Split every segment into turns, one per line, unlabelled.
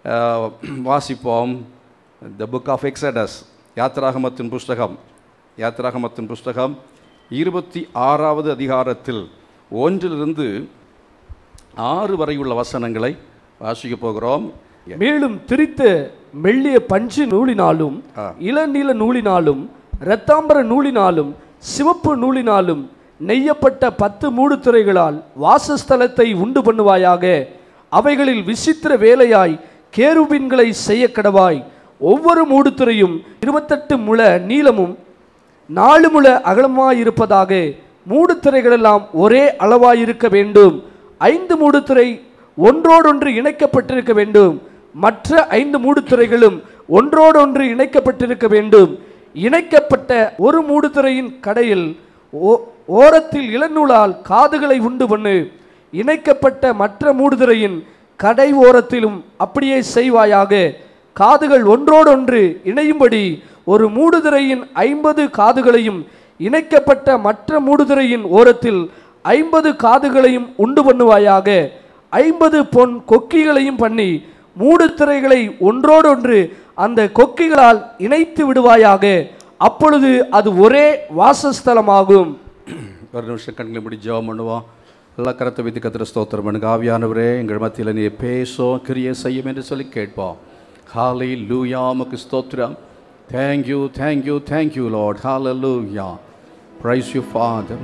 அஹ், வாசிப்போம் the book of Exodus யாத்ராகமத்தின் புஸ்தகம் யாத்ராகமத்தின் புஸ்தகம் இருபத்தி ஆறாவது அதிகாரத்தில் ஒன்றிலிருந்து ஆறு வரையுள்ள வசனங்களை வாசிக்க போகிறோம்
மேலும் திரித்த மெல்லிய பஞ்சு நூலினாலும்
ஆ.
இளநீல நூலினாலும் இரத்தாம்பர நூலினாலும் சிவப்பு நூலினாலும் நெய்யப்பட்ட பத்து மூடுத்துறைகளால் வாசஸ்தலத்தை உண்டு பண்ணுவாயாக அவைகளில் விசித்திர வேலையாய் கேருபீன்களை செய்ய கடவாய் ஒவ்வொரு மூடுத்துறையும் இருபத்தெட்டு முழ நீளமும் நாலு முழ அகலமாயிருப்பதாக மூடுத்துறைகளெல்லாம் ஒரே அளவாயிருக்க வேண்டும் ஐந்து மூடுத்துறை ஒன்றோடொன்று இணைக்கப்பட்டிருக்க வேண்டும் மற்ற ஐந்து மூடுத்துறைகளும் ஒன்றோடொன்று இணைக்கப்பட்டிருக்க வேண்டும் இணைக்கப்பட்ட ஒரு மூடுத்துறையின் கடையில் ஓ- ஓரத்தில் இளநூலால் காதுகளை உண்டு பண்ணு இணைக்கப்பட்ட மற்ற மூடுதுறையின் கடை ஓரத்திலும் அப்படியே செய்வாயாக காதுகள் ஒன்றோடொன்று இணையும்படி ஒரு மூடுதுறையின் ஐம்பது காதுகளையும் இணைக்கப்பட்ட மற்ற மூடுதுறையின் ஓரத்தில் ஐம்பது காதுகளையும் உண்டு பண்ணுவாயாக ஐம்பது பொன் கொக்கிகளையும் பண்ணி மூடுதிரைகளை ஒன்றோடொன்று அந்த கொக்கிகளால் இணைத்து விடுவாயாக அப்பொழுது அது ஒரே வாசஸ்தலமாகும்
ஒரு நிமிஷம் கண்களை முடி ஜெபம் பண்ணுவோம் எல்லா கரத்தை வைத்து கத்திர ஸ்தோத்திரம் பண்ணுங்க ஆவியானவரே எங்கள் மத்தியில் நீ பேசும் கிரியை செய்யும் என்று சொல்லி கேட்போம் ஹாலை லூயா உமக்கு ஸ்தோத்திரம் தேங்க்யூ தேங்க்யூ தேங்க்யூ லார்ட் ஹால லூயா ப்ரைஸ் யூ ஃபாதர்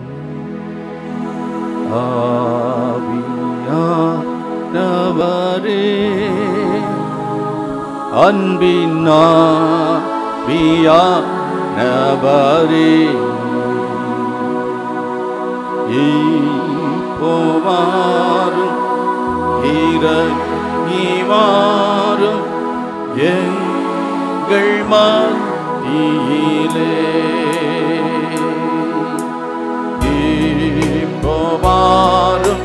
ஆவியானவரே அன்பினா நபரே போவாரும் இறங்கிவாரும் எங்கள் மத்தியிலே போவாரும்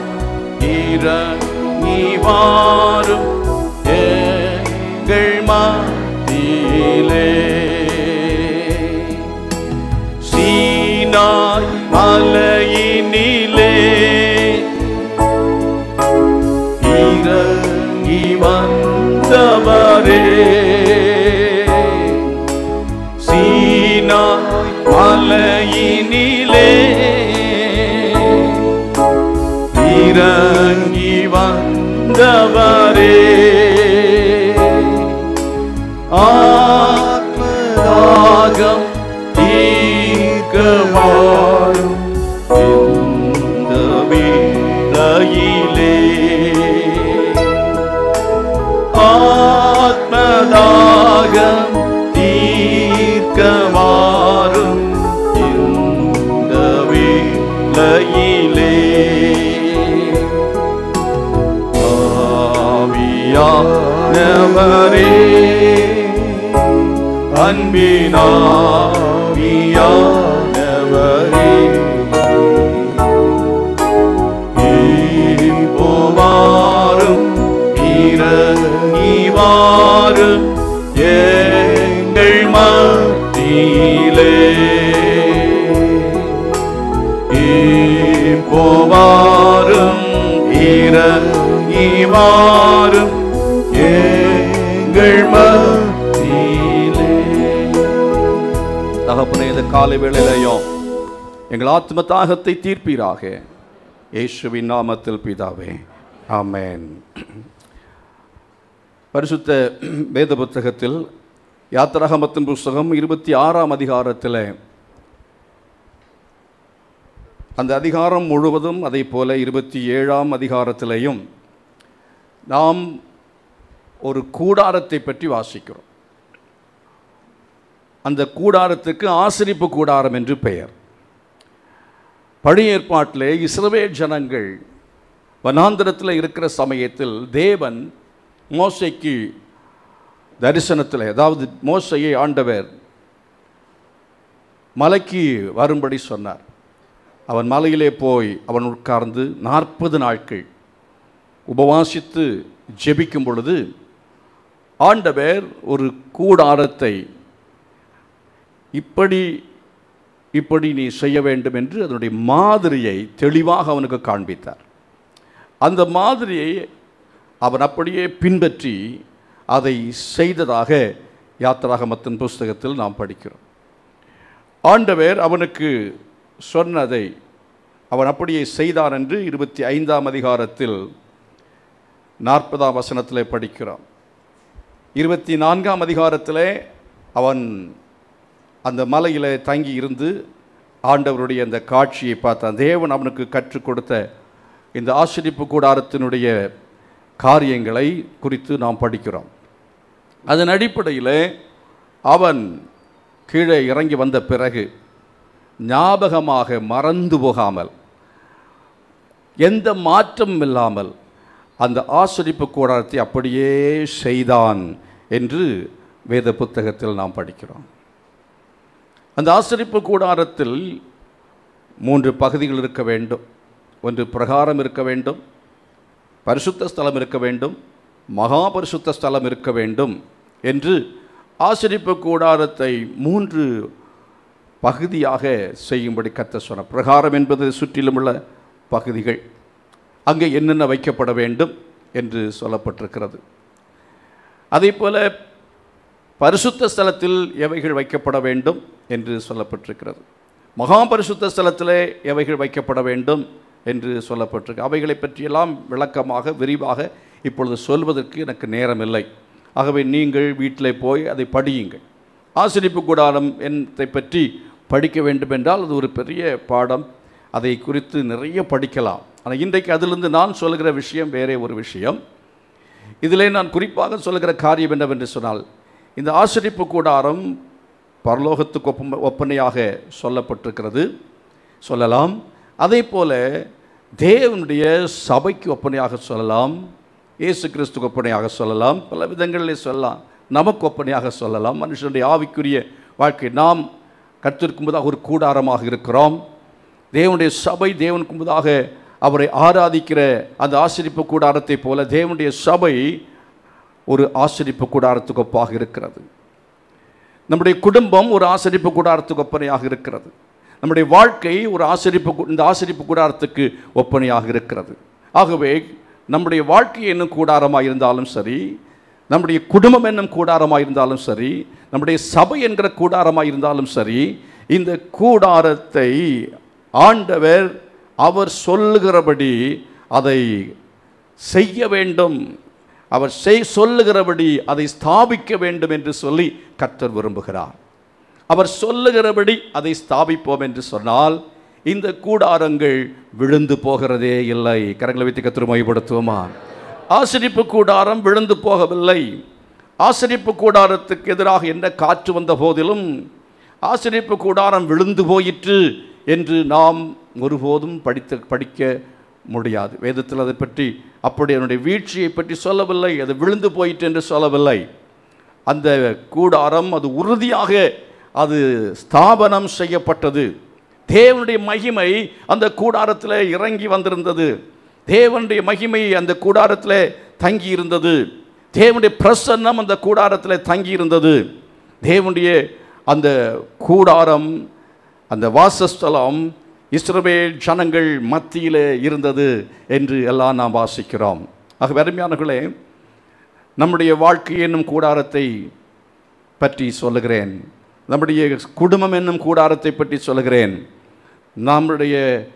இறங்கிவாரும் எங்கள் மத்தியிலே சீனாய் மலையினிலே இறங்கி வந்தவரே சீனாய் மலையினிலே இறங்கி வந்தவரே ஆத்மராகம் தீர்க்கவாரும் இந்த வேளையிலே ஆத்மதாகம் தீர்க்கவாரும் இந்த வேளையிலே ஆவியானவரே அன்பினாவியானவரே போவாரும் இறங்கிவாரும் எங்கள் மத்தியிலே போவாரும் இறங்கிவாரும் எங்கள் மத்தியிலே தகப்பனே இந்த காலை வேளையிலையும் எங்கள் ஆத்ம தாகத்தை தீர்ப்பீராக இயேசுவின் நாமத்தில் பிதாவே ஆமென் பரிசுத்த வேத புத்தகத்தில் யாத்திராகமத்தின் புஸ்தகம் இருபத்தி ஆறாம் அதிகாரத்தில் அந்த அதிகாரம் முழுவதும் அதே போல இருபத்தி ஏழாம் அதிகாரத்திலையும் நாம் ஒரு கூடாரத்தை பற்றி வாசிக்கிறோம் அந்த கூடாரத்துக்கு ஆசிரிப்பு கூடாரம் என்று பெயர் பழைய ஏற்பாட்டிலே இஸ்ரவேல் ஜனங்கள் வனாந்திரத்தில் இருக்கிற சமயத்தில் தேவன் மோசைக்கு தரிசனத்தில் அதாவது மோசையை ஆண்டவர் மலைக்கு வரும்படி சொன்னார் அவன் மலையிலே போய் அவன் உட்கார்ந்து நாற்பது நாட்கள் உபவாசித்து ஜெபிக்கும் பொழுது ஆண்டவர் ஒரு கூடாரத்தை இப்படி இப்படி நீ செய்ய வேண்டும் என்று அதனுடைய மாதிரியை தெளிவாக அவனுக்கு காண்பித்தார் அந்த மாதிரியை அவன் அப்படியே பின்பற்றி அதை செய்ததாக யாத்திராகமத்தின் புஸ்தகத்தில் நாம் படிக்கிறோம் ஆண்டவர் அவனுக்கு சொன்னதை அவன் அப்படியே செய்தான் என்று இருபத்தி ஐந்தாம் அதிகாரத்தில் நாற்பதாம் வசனத்திலே படிக்கிறோம் இருபத்தி நான்காம் அதிகாரத்திலே அவன் அந்த மலையிலே தங்கி இருந்து ஆண்டவருடைய அந்த காட்சியை பார்த்தான் தேவன் அவனுக்கு கற்றுக் கொடுத்த இந்த ஆசிரிப்பு கூடாரத்தினுடைய காரியங்களை குறித்து நாம் படிக்கிறோம் அதன் அடிப்படையில் அவன் கீழே இறங்கி வந்த பிறகு ஞாபகமாக மறந்து போகாமல் எந்த மாற்றமும் இல்லாமல் அந்த ஆசிரிப்பு கூடாரத்தை அப்படியே செய்தான் என்று வேத புத்தகத்தில் நாம் படிக்கிறோம் அந்த ஆசிரிப்பு கூடாரத்தில் மூன்று பகுதிகள் இருக்க வேண்டும் ஒன்று பிரகாரம் இருக்க வேண்டும் பரிசுத்த ஸ்தலம் இருக்க வேண்டும் மகா பரிசுத்த ஸ்தலம் இருக்க வேண்டும் என்று ஆசிரிப்பு கூடாரத்தை மூன்று பகுதியாக செய்யும்படி கத்த சொன்ன பிரகாரம் என்பது சுற்றிலும் உள்ள பகுதிகள் அங்கே என்னென்ன வைக்கப்பட வேண்டும் என்று சொல்லப்பட்டிருக்கிறது அதே போல பரிசுத்த ஸ்தலத்தில் எவைகள் வைக்கப்பட வேண்டும் என்று சொல்லப்பட்டிருக்கிறது மகா பரிசுத்த ஸ்தலத்திலே எவைகள் வைக்கப்பட வேண்டும் என்று சொல்லப்பட்டிருக்கு அவைகளை பற்றியெல்லாம் விளக்கமாக விரிவாக இப்பொழுது சொல்வதற்கு எனக்கு நேரமில்லை ஆகவே நீங்கள் வீட்டில் போய் அதை படியுங்கள் ஆசிரிப்பு கூடாரம் என்னை பற்றி படிக்க வேண்டும் என்றால் அது ஒரு பெரிய பாடம் அதை குறித்து நிறைய படிக்கலாம் ஆனால் இன்றைக்கு அதிலிருந்து நான் சொல்கிற விஷயம் வேறே ஒரு விஷயம் இதிலே நான் குறிப்பாக சொல்கிற காரியம் என்னவென்று சொன்னால் இந்த ஆசிரிப்பு கூடாரம் பரலோகத்துக்கு ஒப்ப ஒப்பனையாக சொல்லப்பட்டிருக்கிறது சொல்லலாம் அதே போல தேவனுடைய சபைக்கு ஒப்பனையாக சொல்லலாம் இயேசு கிறிஸ்துக்கு ஒப்பனையாக சொல்லலாம் பல விதங்களிலே சொல்லலாம் நமக்கு ஒப்பனையாக சொல்லலாம் மனுஷனுடைய ஆவிக்குரிய வாழ்க்கை நாம் கற்றிருக்கும் போதாக ஒரு கூடாரமாக இருக்கிறோம் தேவனுடைய சபை தேவனுக்கு முன்பதாக அவரை ஆராதிக்கிற அந்த ஆசிரிப்பு கூடாரத்தை போல தேவனுடைய சபை ஒரு ஆசிரிப்பு கூடாரத்துக்கு ஒப்பாக இருக்கிறது நம்முடைய குடும்பம் ஒரு ஆசிரிப்பு கூடாரத்துக்கு ஒப்பனையாக இருக்கிறது நம்முடைய வாழ்க்கை ஒரு ஆசிரிப்பு கூ- இந்த ஆசிரிப்பு கூடாரத்துக்கு ஒப்பனையாக இருக்கிறது ஆகவே நம்முடைய வாழ்க்கை என்னும் கூடாரமாக இருந்தாலும் சரி நம்முடைய குடும்பம் என்னும் கூடாரமாக இருந்தாலும் சரி நம்முடைய சபை என்கிற கூடாரமாக இருந்தாலும் சரி இந்த கூடாரத்தை ஆண்டவர் அவர் சொல்லுகிறபடி அதை செய்ய வேண்டும் அவர் செய் சொல்லுகிறபடி அதை ஸ்தாபிக்க வேண்டும் என்று சொல்லி கர்த்தர் விரும்புகிறார் அவர் சொல்லுகிறபடி அதை ஸ்தாபிப்போம் என்று சொன்னால் இந்த கூடாரங்கள் விழுந்து போகிறதே இல்லை கரங்களை வைத்து கத்திர மையப்படுத்துவோமா ஆசிரிப்பு கூடாரம் விழுந்து போகவில்லை ஆசிரிப்பு கூடாரத்துக்கு எதிராக என்ன காற்று வந்த போதிலும் ஆசிரிப்பு கூடாரம் விழுந்து போயிற்று என்று நாம் ஒருபோதும் படித்து படிக்க முடியாது வேதத்தில் அதை பற்றி அப்படி அதனுடைய வீழ்ச்சியை பற்றி சொல்லவில்லை அது விழுந்து போயிற்று என்று சொல்லவில்லை அந்த கூடாரம் அது உறுதியாக அது ஸ்தாபனம் செய்யப்பட்டது தேவனுடைய மகிமை அந்த கூடாரத்தில் இறங்கி வந்திருந்தது தேவனுடைய மகிமை அந்த கூடாரத்தில் தங்கி இருந்தது தேவனுடைய பிரசன்னம் அந்த கூடாரத்தில் தங்கி இருந்தது தேவனுடைய அந்த கூடாரம் அந்த வாசஸ்தலம் இஸ்ரவேல் ஜனங்கள் மத்தியிலே இருந்தது என்று எல்லாம் நாம் வாசிக்கிறோம் ஆக அருமையானவர்களே நம்முடைய வாழ்க்கை என்னும் கூடாரத்தை பற்றி சொல்லுகிறேன் நம்முடைய குடும்பம் என்னும் கூடாரத்தை பற்றி சொல்லுகிறேன் நம்முடைய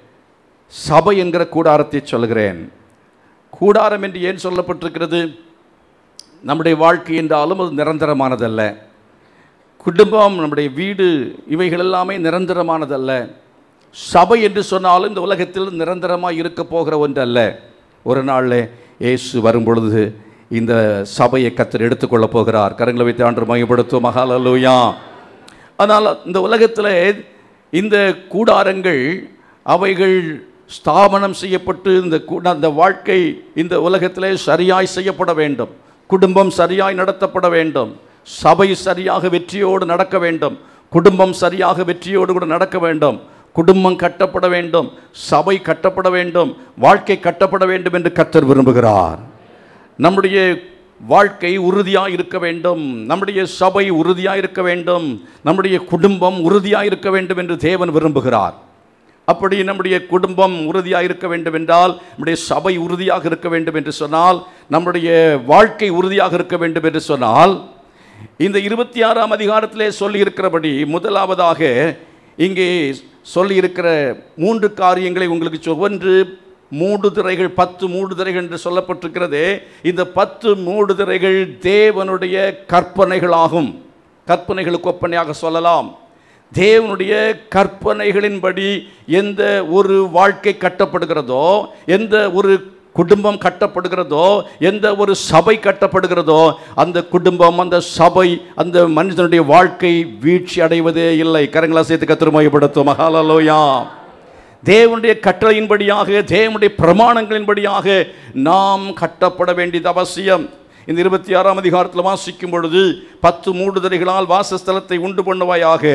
சபை என்கிற கூடாரத்தை சொல்லுகிறேன் கூடாரம் என்று ஏன் சொல்லப்பட்டிருக்கிறது நம்முடைய வாழ்க்கை என்றாலும் அது நிரந்தரமானதல்ல குடும்பம் நம்முடைய வீடு இவைகள் எல்லாமே நிரந்தரமானதல்ல சபை என்று சொன்னாலும் இந்த உலகத்தில் நிரந்தரமாக இருக்க போகிற ஒன்றல்ல ஒரு நாளில் இயேசு வரும் பொழுது இந்த சபையை கத்தர் எடுத்துக்கொள்ளப் போகிறார் கரங்களை வைத்து ஆண்டு மையப்படுத்தும் மகாலலூயா ஆனால் இந்த உலகத்தில் இந்த கூடாரங்கள் அவைகள் ஸ்தாபனம் செய்யப்பட்டு இந்த கூட அந்த வாழ்க்கை இந்த உலகத்திலே சரியாய் செய்யப்பட வேண்டும் குடும்பம் சரியாய் நடத்தப்பட வேண்டும் சபை சரியாக வெற்றியோடு நடக்க வேண்டும் குடும்பம் சரியாக வெற்றியோடு கூட நடக்க வேண்டும் குடும்பம் கட்டப்பட வேண்டும் சபை கட்டப்பட வேண்டும் வாழ்க்கை கட்டப்பட வேண்டும் என்று கர்த்தர் விரும்புகிறார் நம்முடைய வாழ்க்கை உறுதியாக இருக்க வேண்டும் நம்முடைய சபை உறுதியாக இருக்க வேண்டும் நம்முடைய குடும்பம் உறுதியாக இருக்க வேண்டும் என்று தேவன் விரும்புகிறார் அப்படி நம்முடைய குடும்பம் உறுதியாக இருக்க வேண்டும் என்றால் நம்முடைய சபை உறுதியாக இருக்க வேண்டும் என்று சொன்னால் நம்முடைய வாழ்க்கை உறுதியாக இருக்க வேண்டும் என்று சொன்னால் இந்த இருபத்தி ஆறாம் அதிகாரத்திலே சொல்லியிருக்கிறபடி முதலாவதாக இங்கே சொல்லியிருக்கிற மூன்று காரியங்களை உங்களுக்கு சொ- ஒன்று மூடு திரைகள் பத்து மூடு திரைகள் என்று சொல்லப்பட்டிருக்கிறது இந்த பத்து மூடு திரைகள் தேவனுடைய கற்பனைகளாகும் கற்பனைகளுக்கு ஒப்பனையாக சொல்லலாம் தேவனுடைய கற்பனைகளின்படி எந்த ஒரு வாழ்க்கை கட்டப்படுகிறதோ எந்த ஒரு குடும்பம் கட்டப்படுகிறதோ எந்த ஒரு சபை கட்டப்படுகிறதோ அந்த குடும்பம் அந்த சபை அந்த மனிதனுடைய வாழ்க்கை வீழ்ச்சி அடைவதே இல்லை கரங்களா சேர்த்து கத்திரமயப்படுத்தும் மகாலலோயா தேவனுடைய கட்டளையின்படியாக தேவனுடைய பிரமாணங்களின்படியாக நாம் கட்டப்பட வேண்டியது அவசியம் இந்த இருபத்தி ஆறாம் அதிகாரத்தில் வாசிக்கும் பொழுது பத்து மூடுதலைகளால் வாசஸ்தலத்தை உண்டு பண்ணுவாயாக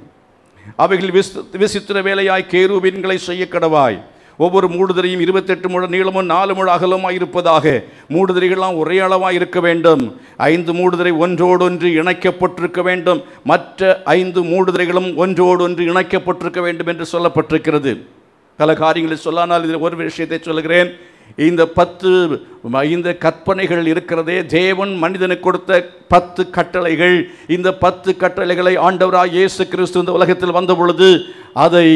அவைகள் விஸ் விசித்திர வேலையாய் கேருபீன்களை செய்ய கடவாய் ஒவ்வொரு மூடுதலையும் இருபத்தெட்டு முழ நீளமும் நாலு முழ அகலமாய் இருப்பதாக மூடுதலைகள்லாம் ஒரே அளவாய் இருக்க வேண்டும் ஐந்து மூடுதலை ஒன்றோடொன்று இணைக்கப்பட்டிருக்க வேண்டும் மற்ற ஐந்து மூடுதலைகளும் ஒன்றோடொன்று இணைக்கப்பட்டிருக்க வேண்டும் என்று சொல்லப்பட்டிருக்கிறது பல காரியங்களை சொல்லானால் இதில் ஒரு விஷயத்தை சொல்லுகிறேன் இந்த பத்து ம- இந்த கற்பனைகள் இருக்கிறதே தேவன் மனிதனுக்கு கொடுத்த பத்து கட்டளைகள் இந்த பத்து கட்டளைகளை ஆண்டவராய் இயேசு கிறிஸ்து இந்த உலகத்தில் வந்த பொழுது அதை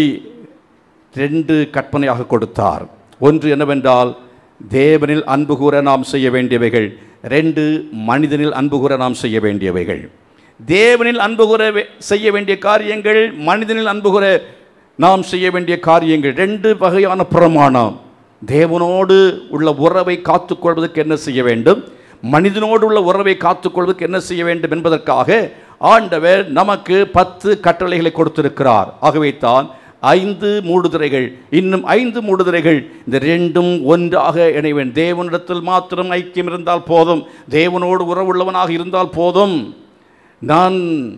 ரெண்டு கற்பனையாக கொடுத்தார் ஒன்று என்னவென்றால் தேவனில் அன்பு கூற நாம் செய்ய வேண்டியவைகள் ரெண்டு மனிதனில் அன்பு கூற நாம் செய்ய வேண்டியவைகள் தேவனில் அன்பு கூற வே- செய்ய வேண்டிய காரியங்கள் மனிதனில் அன்பு கூற நாம் செய்ய வேண்டிய காரியங்கள் ரெண்டு வகையான பிரமாணம் தேவனோடு உள்ள உறவை காத்துக்கொள்வதற்கு என்ன செய்ய வேண்டும் மனிதனோடு உள்ள உறவை காத்துக்கொள்வதற்கு என்ன செய்ய வேண்டும் என்பதற்காக ஆண்டவர் நமக்கு பத்து கட்டளைகளை கொடுத்திருக்கிறார் ஆகவே தான் ஐந்து மூடுதிரைகள் இன்னும் ஐந்து மூடுதிரைகள் இந்த ரெண்டும் ஒன்றாக இணைவேன் தேவனிடத்தில் மாத்திரம் ஐக்கியம் இருந்தால் போதும் தேவனோடு உறவுள்ளவனாக இருந்தால் போதும் நான்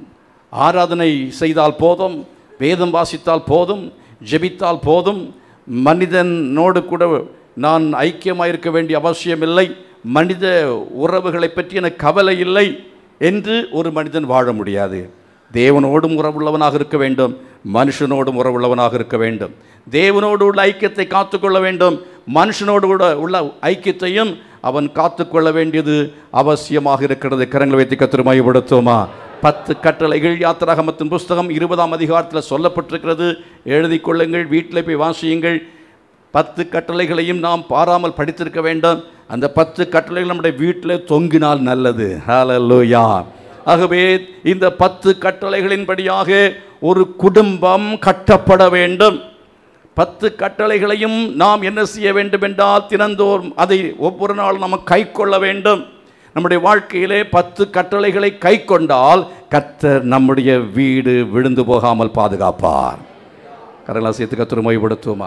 ஆராதனை செய்தால் போதும் வேதம் வாசித்தால் போதும் ஜெபித்தால் போதும் மனிதனோடு கூட நான் ஐக்கியமாக இருக்க வேண்டிய அவசியமில்லை மனித உறவுகளை பற்றி எனக்கு கவலை இல்லை என்று ஒரு மனிதன் வாழ முடியாது தேவனோடும் உறவுள்ளவனாக இருக்க வேண்டும் மனுஷனோடும் உறவுள்ளவனாக இருக்க வேண்டும் தேவனோடு உள்ள ஐக்கியத்தை காத்துக்கொள்ள வேண்டும் மனுஷனோடு கூட உள்ள ஐக்கியத்தையும் அவன் காத்துக்கொள்ள வேண்டியது அவசியமாக இருக்கிறது கரங்களை வைத்து கத்திரமாய்படுத்துமா பத்து கட்டளைகள் யாத்திராகமத்தின் புஸ்தகம் இருபதாம் அதிகாரத்தில் சொல்லப்பட்டிருக்கிறது எழுதி கொள்ளுங்கள் வீட்டில் போய் வாசியுங்கள் பத்து கட்டளைகளையும் நாம் பாராமல் படித்திருக்க வேண்டும் அந்த பத்து கட்டளைகள் நம்முடைய வீட்டில் தொங்கினால் நல்லது ஹalleluya ஆகவே இந்த பத்து கட்டளைகளின்படியாக ஒரு குடும்பம் கட்டப்பட வேண்டும் பத்து கட்டளைகளையும் நாம் என்ன செய்ய வேண்டும் என்றால் தினந்தோறும் அதை ஒவ்வொரு நாளும் நாம் கை கொள்ள வேண்டும் நம்முடைய வாழ்க்கையிலே பத்து கட்டளைகளை கை கொண்டால் கர்த்தர் நம்முடைய வீடு விழுந்து போகாமல் பாதுகாப்பார் கரலாசியத்து கத்திர மொழிபடுத்துவோமா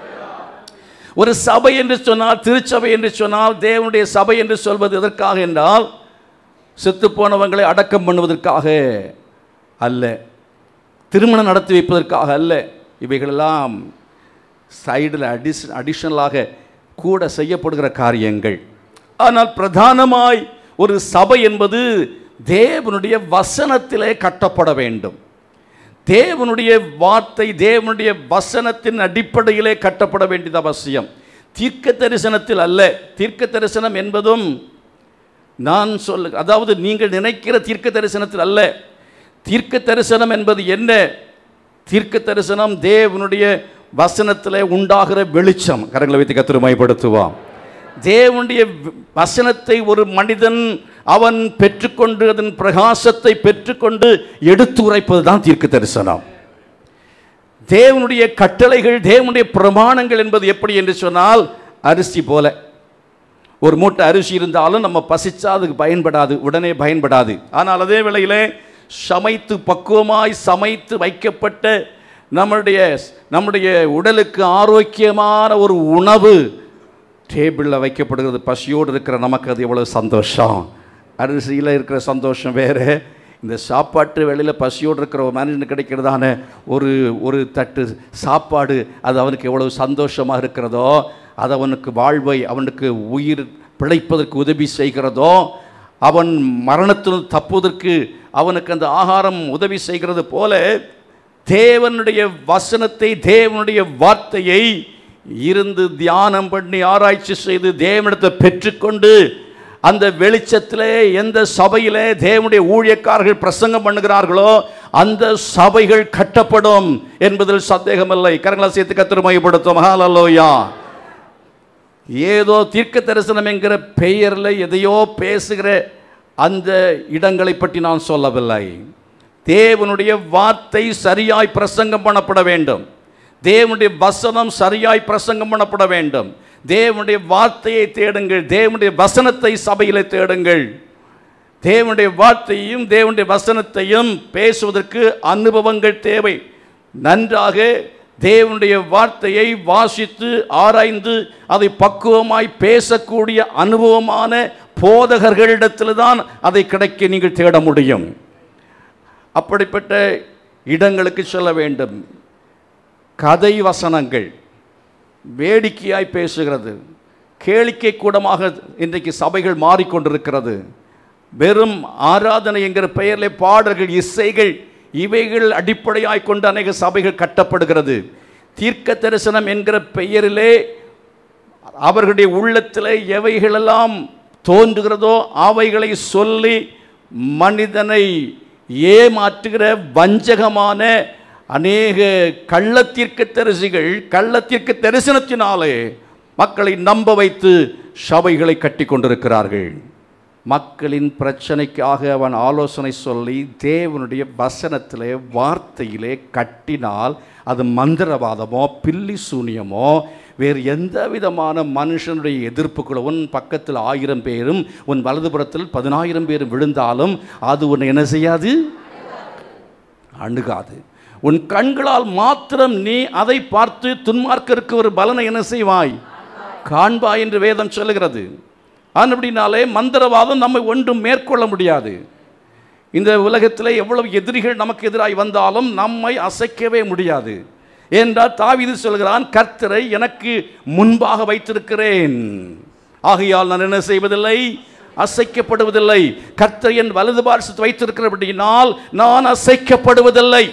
ஒரு சபை என்று சொன்னால் திருச்சபை என்று சொன்னால் தேவனுடைய சபை என்று சொல்வது எதற்காக என்றால் செத்து போனவங்களை அடக்கம் பண்ணுவதற்காக அல்ல திருமணம் நடத்தி வைப்பதற்காக அல்ல இவைகளெல்லாம் சைடில் அடிஷ் அடிஷனலாக கூட செய்யப்படுகிற காரியங்கள் ஆனால் பிரதானமாய் ஒரு சபை என்பது தேவனுடைய வசனத்திலே கட்டப்பட வேண்டும் தேவனுடைய வார்த்தை தேவனுடைய வசனத்தின் அடிப்படையிலே கட்டப்பட வேண்டியது அவசியம் தீர்க்க தரிசனத்தில் அல்ல தீர்க்க தரிசனம் என்பதும் நான் சொல்ல அதாவது நீங்கள் நினைக்கிற தீர்க்க தரிசனத்தில் அல்ல தீர்க்க தரிசனம் என்பது என்ன தீர்க்க தரிசனம் தேவனுடைய வசனத்தில் உண்டாகிற வெளிச்சம் கரங்களை வைத்து கத்திரமைப்படுத்துவான் தேவனுடைய வ- வசனத்தை ஒரு மனிதன் அவன் பெற்றுக்கொண்டு அதன் பிரகாசத்தை பெற்றுக்கொண்டு எடுத்து உரைப்பது தான் தீர்க்க தரிசனம் தேவனுடைய கட்டளைகள் தேவனுடைய பிரமாணங்கள் என்பது எப்படி என்று சொன்னால் அரிசி போல ஒரு மூட்டை அரிசி இருந்தாலும் நம்ம பசிச்சா அதுக்கு பயன்படாது உடனே பயன்படாது ஆனால் அதே வேளையிலே சமைத்து பக்குவமாய் சமைத்து வைக்கப்பட்ட நம்முடைய நம்முடைய உடலுக்கு ஆரோக்கியமான ஒரு உணவு டேபிளில் வைக்கப்படுகிறது பசியோடு இருக்கிற நமக்கு அது எவ்வளோ சந்தோஷம் அரிசியில் இருக்கிற சந்தோஷம் வேறு இந்த சாப்பாட்டு வேளையில் பசியோடு இருக்கிற ஒரு மனுஷனுக்கு கிடைக்கிறதான ஒரு ஒரு தட்டு சாப்பாடு அது அவனுக்கு எவ்வளவு சந்தோஷமாக இருக்கிறதோ அது அவனுக்கு வாழ்வை அவனுக்கு உயிர் பிழைப்பதற்கு உதவி செய்கிறதோ அவன் மரணத்தில் தப்புவதற்கு அவனுக்கு அந்த ஆகாரம் உதவி செய்கிறது போல தேவனுடைய வசனத்தை தேவனுடைய வார்த்தையை இருந்து தியானம் பண்ணி ஆராய்ச்சி செய்து தேவனிடத்தை பெற்றுக்கொண்டு அந்த வெளிச்சத்திலே எந்த சபையிலே தேவனுடைய ஊழியக்காரர்கள் பிரசங்கம் பண்ணுகிறார்களோ அந்த சபைகள் கட்டப்படும் என்பதில் சந்தேகமில்லை கரங்களா சேர்த்து கத்திர மையப்படுத்தும் ஹalleluya ஏதோ தீர்க்க தரிசனம் என்கிற பெயரில் எதையோ பேசுகிற அந்த இடங்களை பற்றி நான் சொல்லவில்லை தேவனுடைய வார்த்தை சரியாய் பிரசங்கம் பண்ணப்பட வேண்டும் தேவனுடைய வசனம் சரியாய் பிரசங்கம் பண்ணப்பட வேண்டும் தேவனுடைய வார்த்தையை தேடுங்கள் தேவனுடைய வசனத்தை சபையிலே தேடுங்கள் தேவனுடைய வார்த்தையும் தேவனுடைய வசனத்தையும் பேசுவதற்கு அனுபவங்கள் தேவை நன்றாக தேவனுடைய வார்த்தையை வாசித்து ஆராய்ந்து அதை பக்குவமாய் பேசக்கூடிய அனுபவமான போதகர்களிடத்தில் தான் அதை கிடைக்க நீங்கள் தேட முடியும் அப்படிப்பட்ட இடங்களுக்கு சொல்ல வேண்டும் கதை வசனங்கள் வேடிக்கையாய் பேசுகிறது கேளிக்கை கூடமாக இன்றைக்கு சபைகள் மாறிக்கொண்டிருக்கிறது வெறும் ஆராதனை என்கிற பெயரில் பாடல்கள் இசைகள் இவைகள் அடிப்படையாய் கொண்டு அநேக சபைகள் கட்டப்படுகிறது தீர்க்க தரிசனம் என்கிற பெயரிலே அவர்களுடைய உள்ளத்தில் எவைகளெல்லாம் தோன்றுகிறதோ அவைகளை சொல்லி மனிதனை ஏமாற்றுகிற வஞ்சகமான அநேக கள்ளத்தீர்க்க தரிசிகள் கள்ளத்தீர்க்க தரிசனத்தினாலே மக்களை நம்ப வைத்து சபைகளை கட்டி கொண்டிருக்கிறார்கள் மக்களின் பிரச்சனைக்காக அவன் ஆலோசனை சொல்லி தேவனுடைய வசனத்திலே வார்த்தையிலே கட்டினால் அது மந்திரவாதமோ பில்லி சூனியமோ வேறு எந்த விதமான மனுஷனுடைய எதிர்ப்புக்குள்ள உன் பக்கத்தில் ஆயிரம் பேரும் உன் வலதுபுறத்தில் பதினாயிரம் பேரும் விழுந்தாலும் அது உன்னை என்ன செய்யாது அணுகாது உன் கண்களால் மாத்திரம் நீ அதை பார்த்து துன்மார்க்கருக்கு ஒரு பலனை என்ன செய்வாய் காண்பாய் என்று வேதம் சொல்லுகிறது அப்படினாலே மந்திரவாதம் நம்மை ஒன்றும் மேற்கொள்ள முடியாது இந்த உலகத்தில் எவ்வளவு எதிரிகள் நமக்கு எதிராய் வந்தாலும் நம்மை அசைக்கவே முடியாது என்றால் தாவீது சொல்கிறான் கர்த்தரை எனக்கு முன்பாக வைத்திருக்கிறேன் ஆகையால் நான் என்ன செய்வதில்லை அசைக்கப்படுவதில்லை கர்த்தர் என் வலது பார்சத்து வைத்திருக்கிறபடியினால் நான் அசைக்கப்படுவதில்லை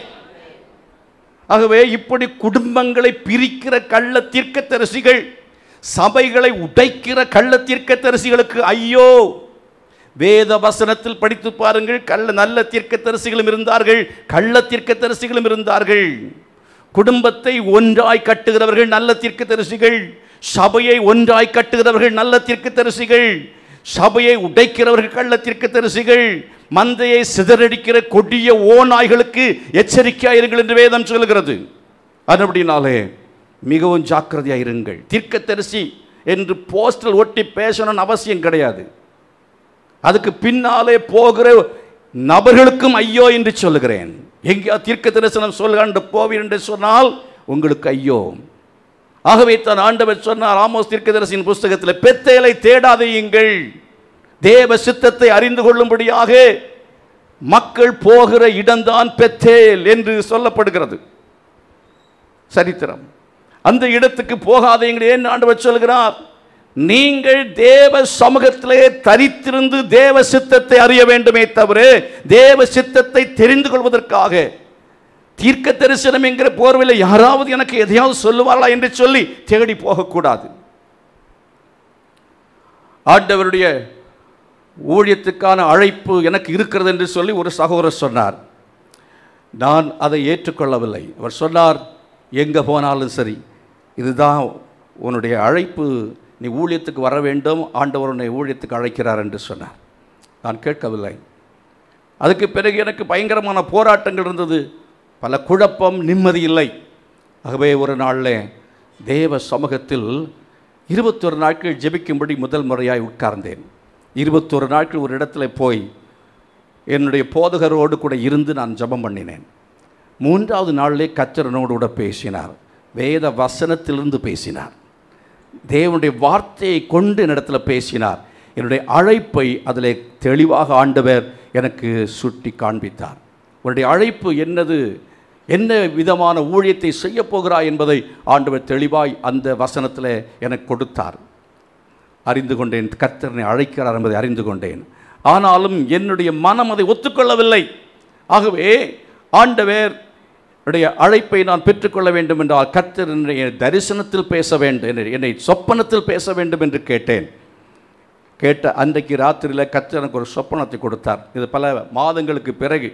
ஆகவே இப்படி குடும்பங்களை பிரிக்கிற கள்ள தீர்க்கதரிசிகள் சபைகளை உடைக்கிற கள்ள தீர்க்கதரிசிகளுக்கு ஐயோ வேத வசனத்தில் படித்து பாருங்கள் கள்ள நல்ல தீர்க்கதரிசிகளும் இருந்தார்கள் கள்ள தீர்க்கதரிசிகளும் இருந்தார்கள் குடும்பத்தை ஒன்றாய் கட்டுகிறவர்கள் நல்ல தீர்க்கதரிசிகள் சபையை ஒன்றாய் கட்டுகிறவர்கள் நல்ல தீர்க்கதரிசிகள் சபையை உடைக்கிறவர்கள் கள்ள தீர்க்கதரிசிகள் மந்தையை சிதறடிக்கிற கொடிய ஓநாய்களுக்கு எச்சரிக்கையாயிருங்கள் என்று வேதம் சொல்கிறது அதுபடினாலே மிகவும் ஜாக்கிரதையாக இருங்கள் தீர்க்கதரிசி என்று போஸ்டல் ஒட்டி பேசணும்னு அவசியம் கிடையாது அதுக்கு பின்னாலே போகிற நபர்களுக்கும் ஐயோ என்று சொல்லுகிறேன் எங்கேயா தீர்க்க தரிசனம் சொல்லுகாண்டு போவீர் என்று சொன்னால் உங்களுக்கு ஐயோ ஆகவே தான் ஆண்டவர் சொன்னார் ஆமோஸ் தீர்க்கதரிசியின் புஸ்தகத்தில் பெத்தேலை தேடாதையுங்கள் தேவ சித்தத்தை அறிந்து கொள்ளும்படியாக மக்கள் போகிற இடம்தான் பெத்தேல் என்று சொல்லப்படுகிறது சரித்திரம் அந்த இடத்துக்கு போகாதீங்கள் ஏன் ஆண்டவர் சொல்கிறார் நீங்கள் தேவ சமூகத்திலே தரித்திருந்து தேவ சித்தத்தை அறிய வேண்டுமே தவிர தேவ சித்தத்தை தெரிந்து கொள்வதற்காக தீர்க்க தரிசனம் என்கிற போர்வையில் யாராவது எனக்கு எதையாவது சொல்லுவார்களா என்று சொல்லி தேடி போகக்கூடாது ஆண்டவருடைய ஊழியத்துக்கான அழைப்பு எனக்கு இருக்கிறது என்று சொல்லி ஒரு சகோதரர் சொன்னார் நான் அதை ஏற்றுக்கொள்ளவில்லை அவர் சொன்னார் எங்கே போனாலும் சரி இதுதான் உன்னுடைய அழைப்பு நீ ஊழியத்துக்கு வர வேண்டும் ஆண்டவர் உன்னை ஊழியத்துக்கு அழைக்கிறார் என்று சொன்னார் நான் கேட்கவில்லை அதுக்கு பிறகு எனக்கு பயங்கரமான போராட்டங்கள் இருந்தது பல குழப்பம் நிம்மதி இல்லை ஆகவே ஒரு நாளில் தேவ சமூகத்தில் இருபத்தொரு நாட்கள் ஜெபிக்கும்படி முதல் முறையாய் உட்கார்ந்தேன் இருபத்தொரு நாட்கள் ஒரு இடத்துல போய் என்னுடைய போதகரோடு கூட இருந்து நான் ஜெபம் பண்ணினேன் மூன்றாவது நாளிலே கத்திரனோடு கூட பேசினார் வேத வசனத்திலிருந்து பேசினார் தேவனுடைய வார்த்தையை கொண்டு என்னிடத்தில் பேசினார் என்னுடைய அழைப்பை அதில் தெளிவாக ஆண்டவர் எனக்கு சுட்டி காண்பித்தார் உன்னுடைய அழைப்பு என்னது என்ன விதமான ஊழியத்தை செய்ய போகிறாய் என்பதை ஆண்டவர் தெளிவாய் அந்த வசனத்தில் எனக்கு கொடுத்தார் அறிந்து கொண்டேன் கர்த்தரனை அழைக்கிறார் என்பதை அறிந்து கொண்டேன் ஆனாலும் என்னுடைய மனம் அதை ஒத்துக்கொள்ளவில்லை ஆகவே ஆண்டவர் உடைய அழைப்பை நான் பெற்றுக்கொள்ள வேண்டும் என்றால் கர்த்தர் என்னுடைய தரிசனத்தில் பேச வேண்டும் என்னை- என்னை சொப்பனத்தில் பேச வேண்டும் என்று கேட்டேன் கேட்ட அன்றைக்கு ராத்திரியில் கர்த்தர் எனக்கு ஒரு சொப்பனத்தை கொடுத்தார் இது பல மாதங்களுக்கு பிறகு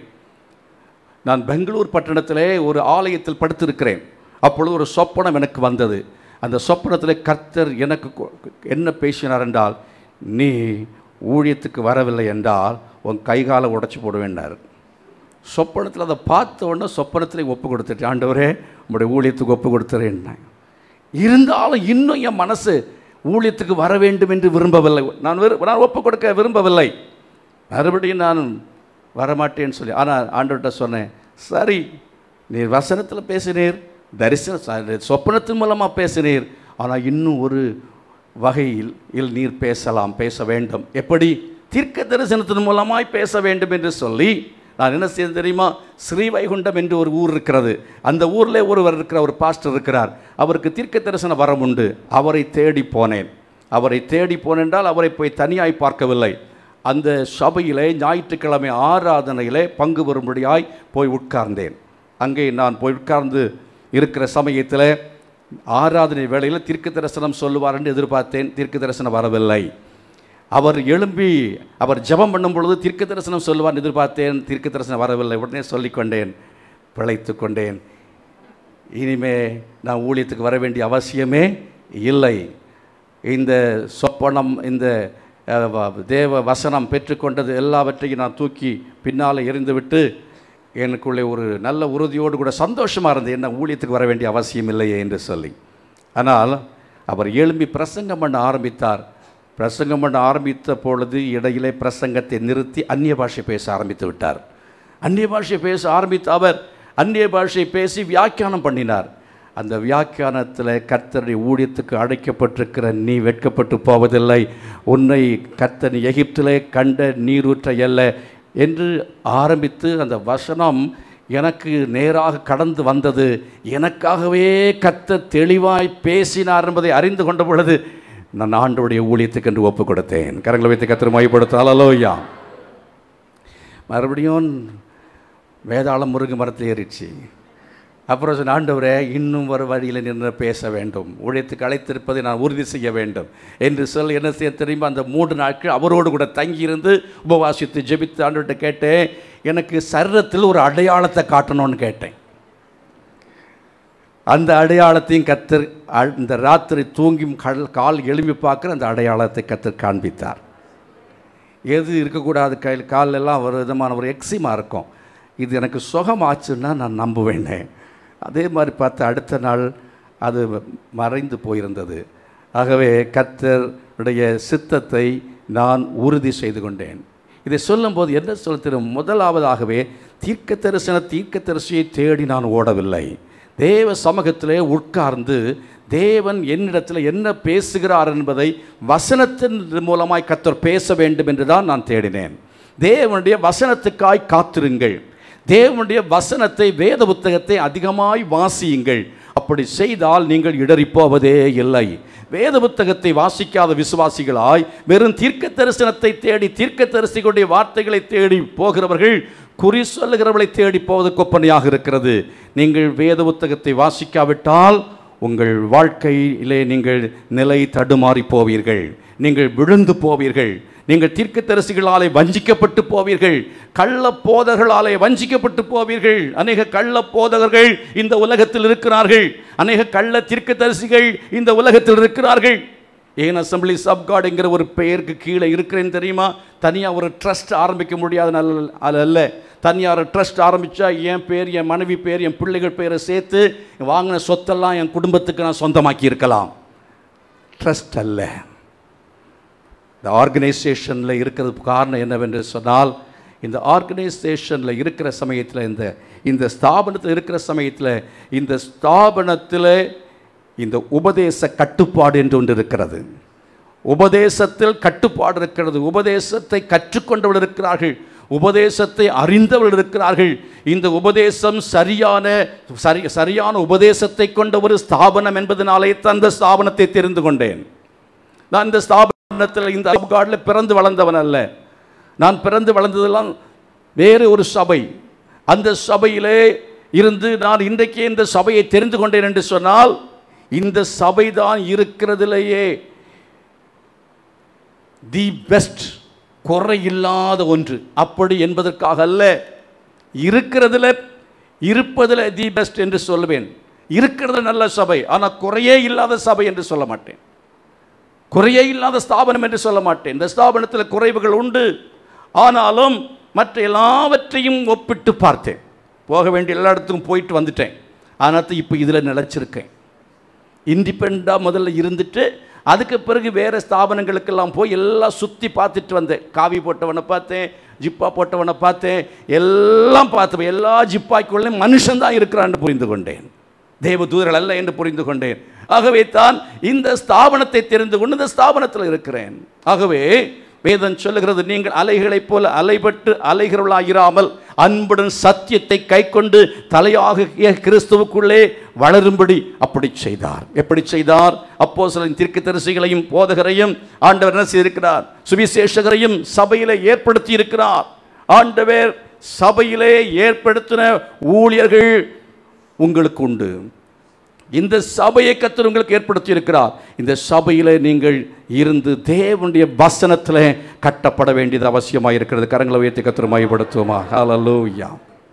நான் பெங்களூர் பட்டணத்திலே ஒரு ஆலயத்தில் படுத்திருக்கிறேன் அப்பொழுது ஒரு சொப்பனம் எனக்கு வந்தது அந்த சொப்பனத்தில் கர்த்தர் எனக்கு கொ- என்ன பேசினார் என்றால் நீ ஊழியத்துக்கு வரவில்லை என்றால் உன் கைகாலை உடைச்சு போடுவேன்னார் சொப்பனத்தில் அதை பார்த்த உடனே சொப்பனத்தில் ஒப்பு கொடுத்துட்டேன் ஆண்டவரே உங்களுடைய ஊழியத்துக்கு ஒப்பு கொடுத்துறேன் இருந்தாலும் இன்னும் என் மனசு ஊழியத்துக்கு வர வேண்டும் என்று விரும்பவில்லை நான் விரு நான் ஒப்பு கொடுக்க விரும்பவில்லை மறுபடியும் நான் வரமாட்டேன்னு சொல்லி ஆனால் ஆண்டவர்கிட்ட சொன்னேன் சரி நீர் வசனத்தில் பேசினீர் தரிசன ச- சொப்பனத்தின் மூலமாக பேசினீர் ஆனால் இன்னும் ஒரு வகையில் இல் நீர் பேசலாம் பேச வேண்டும் எப்படி தீர்க்க தரிசனத்தின் மூலமாய் பேச வேண்டும் என்று சொல்லி நான் என்ன செய்ய தெரியுமா ஸ்ரீவைகுண்டம் என்று ஒரு ஊர் இருக்கிறது அந்த ஊரில் ஒருவர் இருக்கிற ஒரு பாஸ்டர் இருக்கிறார் அவருக்கு தீர்க்க தரிசன வரம் உண்டு அவரை தேடி போனேன் அவரை தேடி போனென்றால் அவரை போய் தனியாய் பார்க்கவில்லை அந்த சபையிலே ஞாயிற்றுக்கிழமை ஆராதனையிலே பங்கு வரும்படியாய் போய் உட்கார்ந்தேன் அங்கே நான் போய் உட்கார்ந்து இருக்கிற சமயத்தில் ஆராதனை வேளையில் தீர்க்க தரிசனம் சொல்லுவார் என்று எதிர்பார்த்தேன் தீர்க்க தரிசனம் வரவில்லை அவர் எழும்பி அவர் ஜெபம் பண்ணும் பொழுது தீர்க்க தரிசனம் சொல்லுவார் எதிர்பார்த்தேன் தீர்க்க தரிசனம் வரவில்லை உடனே சொல்லிக்கொண்டேன் பிழைத்து கொண்டேன் இனிமே நான் ஊழியத்துக்கு வர வேண்டிய அவசியமே இல்லை இந்த சொப்பனம் இந்த அஹ், வ- தேவ வசனம் பெற்றுக்கொண்டது எல்லாவற்றையும் நான் தூக்கி பின்னால் எறிந்துவிட்டு எனக்குள்ளே ஒரு நல்ல உறுதியோடு கூட சந்தோஷமாக இருந்தது என்ன ஊழியத்துக்கு வர வேண்டிய அவசியம் இல்லையே என்று சொல்லி ஆனால் அவர் எழும்பி பிரசங்கம் பண்ண ஆரம்பித்தார் பிரசங்கம் பண்ண ஆரம்பித்த பொழுது இடையிலே பிரசங்கத்தை நிறுத்தி அந்நிய பாஷை பேச ஆரம்பித்து விட்டார் அந்நிய பாஷை பேச ஆரம்பித்த அவர் அந்நிய பாஷை பேசி வியாக்கியானம் பண்ணினார் அந்த வியாக்கியானத்தில் கர்த்தருடைய ஊழியத்துக்கு அழைக்கப்பட்டிருக்கிற நீ வெட்கப்பட்டு போவதில்லை உன்னை கர்த்தர் எகிப்திலே கண்ட நீரூற்ற அல்ல என்று ஆரம்பித்து அந்த வசனம் எனக்கு நேராக கடந்து வந்தது எனக்காகவே கர்த்தர் தெளிவாய் பேசினார் என்பதை அறிந்து கொண்ட பொழுது நான் ஆண்டவருடைய ஊழியத்துக்கு என்று ஒப்பு கொடுத்தேன் கரங்களை வைத்து கத்திர மையப்படுத்தாலோயா மறுபடியும் வேதாளம் முருங்கை மரத்தில் ஏறிச்சு அப்புறம் சொன்ன ஆண்டவரே இன்னும் ஒரு வழியில் நின்று பேச வேண்டும் ஊழியத்துக்கு அழைத்திருப்பதை நான் உறுதி செய்ய வேண்டும் என்று சொல்லி என்ன செய்ய தெரியுமா அந்த மூன்று நாட்கள் அவரோடு கூட தங்கியிருந்து உபவாசித்து ஜெபித்து ஆண்டவர்கிட்ட கேட்டேன் எனக்கு சரீரத்தில் ஒரு அடையாளத்தை காட்டணும்னு கேட்டேன் அந்த அடையாளத்தையும் கத்தர் அ- இந்த ராத்திரி தூங்கி கல் கால் எழும்பி பார்க்குற அந்த அடையாளத்தை கத்தர் காண்பித்தார் எது இருக்கக்கூடாது கையில் காலெல்லாம் ஒரு விதமான ஒரு எக்ஸிமா இருக்கும் இது எனக்கு சுகமாச்சுன்னா நான் நம்புவேனே அதே மாதிரி பார்த்து அடுத்த நாள் அது மறைந்து போயிருந்தது ஆகவே கர்த்தருடைய சித்தத்தை நான் உறுதி செய்து கொண்டேன் இதை சொல்லும்போது என்ன சொல்ல தெரியும் முதலாவதாகவே தீர்க்க தரிசன தீர்க்க தரிசியை தேடி நான் ஓடவில்லை தேவ சமூகத்திலே உட்கார்ந்து தேவன் என்னிடத்தில் என்ன பேசுகிறார் என்பதை வசனத்தின் மூலமாய் கத்தர் பேச வேண்டும் என்று தான் நான் தேடினேன் தேவனுடைய வசனத்துக்காய் காத்திருங்கள் தேவனுடைய வசனத்தை வேத புத்தகத்தை அதிகமாய் வாசியுங்கள் அப்படி செய்தால் நீங்கள் இடறிப் போவதே இல்லை வேத புத்தகத்தை வாசிக்காத விசுவாசிகளாய் வெறும் தீர்க்க தரிசனத்தை தேடி தீர்க்க தரிசிகளுடைய வார்த்தைகளை தேடி போகிறவர்கள் குறி சொல்லுகிறவர்களை தேடி போவது கொப்பனையாக இருக்கிறது நீங்கள் வேத புத்தகத்தை வாசிக்காவிட்டால் உங்கள் வாழ்க்கையிலே நீங்கள் நிலை தடுமாறி போவீர்கள் நீங்கள் விழுந்து போவீர்கள் நீங்கள் தீர்க்கதரிசிகளாலே வஞ்சிக்கப்பட்டு போவீர்கள் கள்ள போதகர்களாலே வஞ்சிக்கப்பட்டு போவீர்கள் அநேக கள்ள போதகர்கள் இந்த உலகத்தில் இருக்கிறார்கள் அநேக கள்ள தீர்க்கதரிசிகள் இந்த உலகத்தில் இருக்கிறார்கள் ஏன் அசம்பிளிஸ் ஆஃப் காட் என்கிற ஒரு பெயருக்கு கீழே இருக்கிறேன்னு தெரியுமா தனியாக ஒரு ட்ரஸ்ட் ஆரம்பிக்க முடியாத நல்ல அது அல்ல தனியாக ஒரு ட்ரஸ்ட் ஆரம்பித்தா என் பேர் என் மனைவி பேர் என் பிள்ளைகள் பேரை சேர்த்து வாங்கின சொத்தெல்லாம் என் குடும்பத்துக்கு நான் சொந்தமாக்கி இருக்கலாம் ட்ரஸ்ட் அல்ல இந்த ஆர்கனைசேஷனில் இருக்கிறதுக்கு காரணம் என்னவென்று சொன்னால் இந்த ஆர்கனைசேஷனில் இருக்கிற சமயத்தில் இந்த இந்த ஸ்தாபனத்தில் இருக்கிற சமயத்தில் இந்த ஸ்தாபனத்தில் இந்த உபதேச கட்டுப்பாடு என்று ஒன்று இருக்கிறது உபதேசத்தில் கட்டுப்பாடு இருக்கிறது உபதேசத்தை கற்றுக்கொண்டவர்கள் இருக்கிறார்கள் உபதேசத்தை அறிந்தவர்கள் இருக்கிறார்கள் இந்த உபதேசம் சரியான சரி சரியான உபதேசத்தை கொண்ட ஒரு ஸ்தாபனம் என்பதனாலே அந்த ஸ்தாபனத்தை தெரிந்து கொண்டேன் நான் இந்த ஸ்தாபனத்தில் இந்த காடில் பிறந்து வளர்ந்தவன் அல்ல நான் பிறந்து வளர்ந்ததெல்லாம் வேறு ஒரு சபை அந்த சபையிலே இருந்து நான் இன்றைக்கே இந்த சபையை தெரிந்து கொண்டேன் என்று சொன்னால் இந்த சபைதான் இருக்கிறதிலேயே தி பெஸ்ட் குறையில்லாத ஒன்று அப்படி என்பதற்காக அல்ல இருக்கிறதுல இருப்பதில் தி பெஸ்ட் என்று சொல்லுவேன் இருக்கிறது நல்ல சபை ஆனால் குறையே இல்லாத சபை என்று சொல்ல மாட்டேன் குறையே இல்லாத ஸ்தாபனம் என்று சொல்ல மாட்டேன் இந்த ஸ்தாபனத்தில் குறைவுகள் உண்டு ஆனாலும் மற்ற எல்லாவற்றையும் ஒப்பிட்டு பார்த்தேன் போக வேண்டிய எல்லா இடத்துக்கும் போயிட்டு வந்துட்டேன் ஆனால் இப்போ இதில் நிலச்சிருக்கேன் இண்டிபெண்டாக முதல்ல இருந்துட்டு அதுக்கு பிறகு வேறு ஸ்தாபனங்களுக்கெல்லாம் போய் எல்லாம் சுற்றி பார்த்துட்டு வந்தேன் காவி போட்டவனை பார்த்தேன் ஜிப்பா போட்டவனை பார்த்தேன் எல்லாம் பார்த்தேன் எல்லா ஜிப்பாய்க்குள்ளேயும் மனுஷன்தான் இருக்கிறான்னு புரிந்து கொண்டேன் தேவ தூதர்கள் அல்ல என்று புரிந்து கொண்டேன் ஆகவே தான் இந்த ஸ்தாபனத்தை தெரிந்து கொண்டு இந்த ஸ்தாபனத்தில் இருக்கிறேன் ஆகவே வேதம் சொல்லுகிறது நீங்கள் அலைகளைப் போல அலைபட்டு அலைகிறவர்களாயிராமல் அன்புடன் சத்தியத்தை கைக்கொண்டு தலையாகிய கிறிஸ்துவுக்குள்ளே வளரும்படி அப்படி செய்தார் எப்படி செய்தார் அப்போ சில திருக்கு தரிசிகளையும் போதகரையும் ஆண்டவர் என்ன செய்திருக்கிறார் சுவிசேஷகரையும் சபையிலே ஏற்படுத்தி இருக்கிறார் ஆண்டவர் சபையிலே ஏற்படுத்தின ஊழியர்கள் உங்களுக்கு உண்டு இந்த சபையை கத்தர் உங்களுக்கு ஏற்படுத்தி இருக்கிறார் இந்த சபையில் நீங்கள் இருந்து தேவனுடைய வசனத்தில் கட்டப்பட வேண்டியது அவசியமாக இருக்கிறது கரங்களை உயர்த்தி கத்தர் மையப்படுத்துவோமா ஹalleluya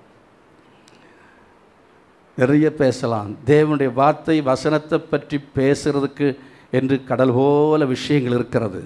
நிறைய பேசலாம் தேவனுடைய வார்த்தை வசனத்தை பற்றி பேசுறதுக்கு என்று கடல் போல விஷயங்கள் இருக்கிறது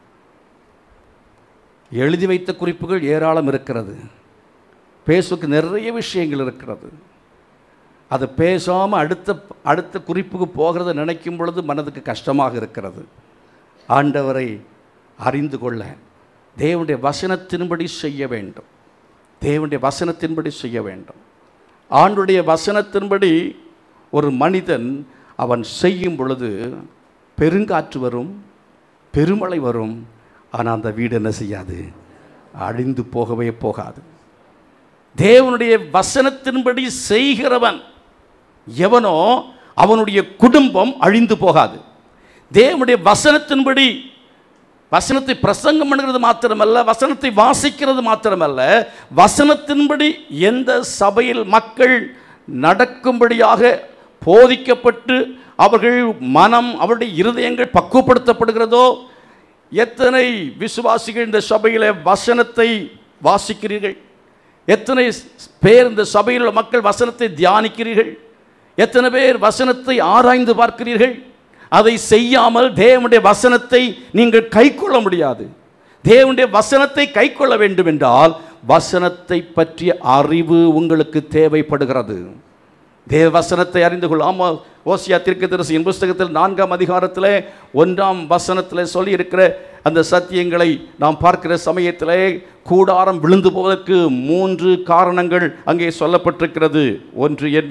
எழுதி வைத்த குறிப்புகள் ஏராளம் இருக்கிறது பேசுக்கு நிறைய விஷயங்கள் இருக்கிறது அதை பேசாமல் அடுத்த அடுத்த குறிப்புக்கு போகிறத நினைக்கும் பொழுது மனதுக்கு கஷ்டமாக இருக்கிறது ஆண்டவரை அறிந்து கொள்ள தேவனுடைய வசனத்தின்படி செய்ய வேண்டும் தேவனுடைய வசனத்தின்படி செய்ய வேண்டும் ஆண்டுடைய வசனத்தின்படி ஒரு மனிதன் அவன் செய்யும் பொழுது பெருங்காற்று வரும் பெருமழை வரும் ஆனால் அந்த வீடு என்ன செய்யாது அழிந்து போகவே போகாது தேவனுடைய வசனத்தின்படி செய்கிறவன் எவனோ அவனுடைய குடும்பம் அழிந்து போகாது தேவனுடைய வசனத்தின்படி வசனத்தை பிரசங்கம் பண்ணுறது மாத்திரமல்ல வசனத்தை வாசிக்கிறது மாத்திரமல்ல வசனத்தின்படி எந்த சபையில் மக்கள் நடக்கும்படியாக போதிக்கப்பட்டு அவர்கள் மனம் அவருடைய இருதயங்கள் பக்குவப்படுத்தப்படுகிறதோ எத்தனை விசுவாசிகள் இந்த சபையில் வசனத்தை வாசிக்கிறீர்கள் எத்தனை பேர் இந்த சபையில் உள்ள மக்கள் வசனத்தை தியானிக்கிறீர்கள் எத்தனை பேர் வசனத்தை ஆராய்ந்து பார்க்கிறீர்கள் அதை செய்யாமல் தேவனுடைய வசனத்தை நீங்கள் கைக்கொள்ள முடியாது தேவனுடைய வசனத்தை கைக்கொள்ள வேண்டும் என்றால் வசனத்தை பற்றிய அறிவு உங்களுக்கு தேவைப்படுகிறது தேவ வசனத்தை அறிந்து கொள் ஆமாம் ஓசியா தீர்க்கதரிசியின் புஸ்தகத்தில் நான்காம் அதிகாரத்தில் ஒன்றாம் வசனத்தில் சொல்லியிருக்கிற அந்த சத்தியங்களை நாம் பார்க்கிற சமயத்திலே கூடாரம் விழுந்து போவதற்கு மூன்று காரணங்கள் அங்கே சொல்லப்பட்டிருக்கிறது ஒன்று என்ன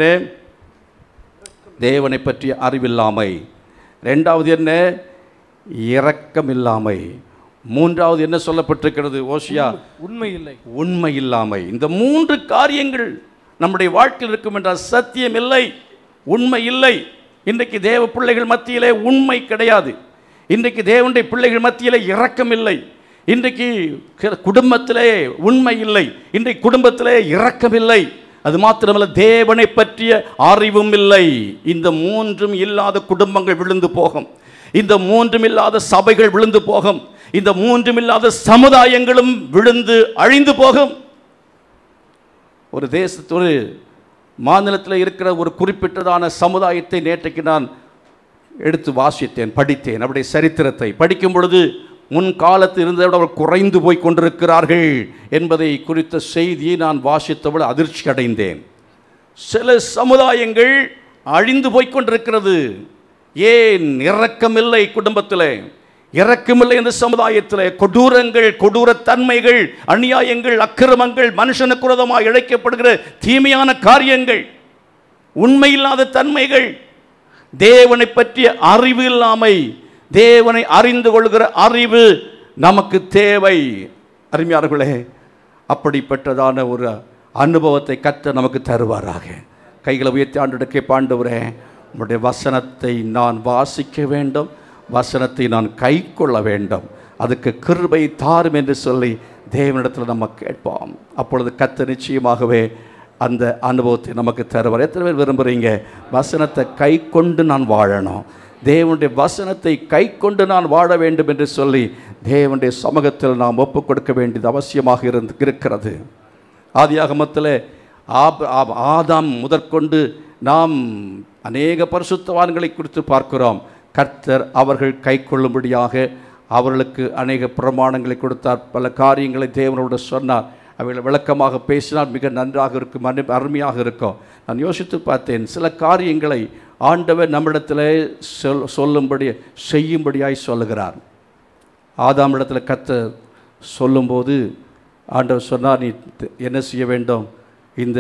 தேவனை பற்றிய அறிவில்லாமை ரெண்டாவது என்ன இரக்கமில்லாமை மூன்றாவது என்ன சொல்லப்பட்டிருக்கிறது ஓசியா
உண்மை இல்லை
உண்மை இல்லாமை இந்த மூன்று காரியங்கள் நம்முடைய வாழ்க்கையில் இருக்கும் என்றால் சத்தியம் இல்லை உண்மை இல்லை இன்றைக்கு தேவ பிள்ளைகள் மத்தியிலே உண்மை கிடையாது இன்றைக்கு தேவனுடைய பிள்ளைகள் மத்தியிலே இரக்கம் இல்லை இன்றைக்கு கு- குடும்பத்திலே உண்மை இல்லை இன்றைக்கு குடும்பத்திலே இரக்கம் இல்லை அது மாத்திரமல்ல தேவனை பற்றிய அறிவும் இல்லை இந்த மூன்றும் இல்லாத குடும்பங்கள் விழுந்து போகும் இந்த மூன்றும் இல்லாத சபைகள் விழுந்து போகும் இந்த மூன்றும் இல்லாத சமுதாயங்களும் விழுந்து அழிந்து போகும் ஒரு தேசத்து ஒரு மாநிலத்தில் இருக்கிற ஒரு குறிப்பிட்டதான சமுதாயத்தை நேற்றைக்கு நான் எடுத்து வாசித்தேன் படித்தேன் அவருடைய சரித்திரத்தை படிக்கும் பொழுது முன்காலத்தில் இருந்ததை விட அவர் குறைந்து போய் கொண்டிருக்கிறார்கள் என்பதை குறித்த செய்தியை நான் வாசித்தவள் அதிர்ச்சி அடைந்தேன் சில சமுதாயங்கள் அழிந்து போய் கொண்டிருக்கிறது ஏன் இரக்கமில்லை குடும்பத்தில் இரக்கமில்லை இந்த சமுதாயத்தில் கொடூரங்கள் கொடூரத்தன்மைகள் அநியாயங்கள் அக்கிரமங்கள் மனுஷனுக்கு விரோதமாக இழைக்கப்படுகிற தீமையான காரியங்கள் உண்மையில்லாத தன்மைகள் தேவனை பற்றிய அறிவு இல்லாமை தேவனை அறிந்து கொள்கிற அறிவு நமக்கு தேவை அருமையார்களே அப்படிப்பட்டதான ஒரு அனுபவத்தை கத்த நமக்கு தருவாராக கைகளை உயர்த்தி ஆண்டெடுக்க பாண்டவரே உங்களுடைய வசனத்தை நான் வாசிக்க வேண்டும் வசனத்தை நான் கை கொள்ள வேண்டும் அதுக்கு கிருபை தாரும் என்று சொல்லி தேவனிடத்தில் நம்ம கேட்போம் அப்பொழுது கத்த நிச்சயமாகவே அந்த அனுபவத்தை நமக்கு தருவார் எத்தனை பேர் விரும்புகிறீங்க வசனத்தை கை கொண்டு நான் வாழணும் தேவனுடைய வசனத்தை கை கொண்டு நான் வாழ வேண்டும் என்று சொல்லி தேவனுடைய சமூகத்தில் நாம் ஒப்புக் கொடுக்க வேண்டியது அவசியமாக இருந்து இருக்கிறது ஆதியாகமத்தில் ஆப் ஆப்- ஆதாம் முதற்கொண்டு நாம் அநேக பரிசுத்தவான்களை குறித்து பார்க்கிறோம் கர்த்தர் அவர்கள் கை கொள்ளும்படியாக அவர்களுக்கு அநேக பிரமாணங்களை கொடுத்தார் பல காரியங்களை தேவனோடு சொன்னார் அவைகளை விளக்கமாக பேசினால் மிக நன்றாக இருக்கும் அரு- அருமையாக இருக்கும் நான் யோசித்து பார்த்தேன் சில காரியங்களை ஆண்டவர் நம்மிடத்தில் சொல் சொல்லும்படி செய்யும்படியாய் சொல்லுகிறார் ஆதாம் இடத்துல கத்த சொல்லும்போது ஆண்டவர் சொன்னார் நீ த- என்ன செய்ய வேண்டும் இந்த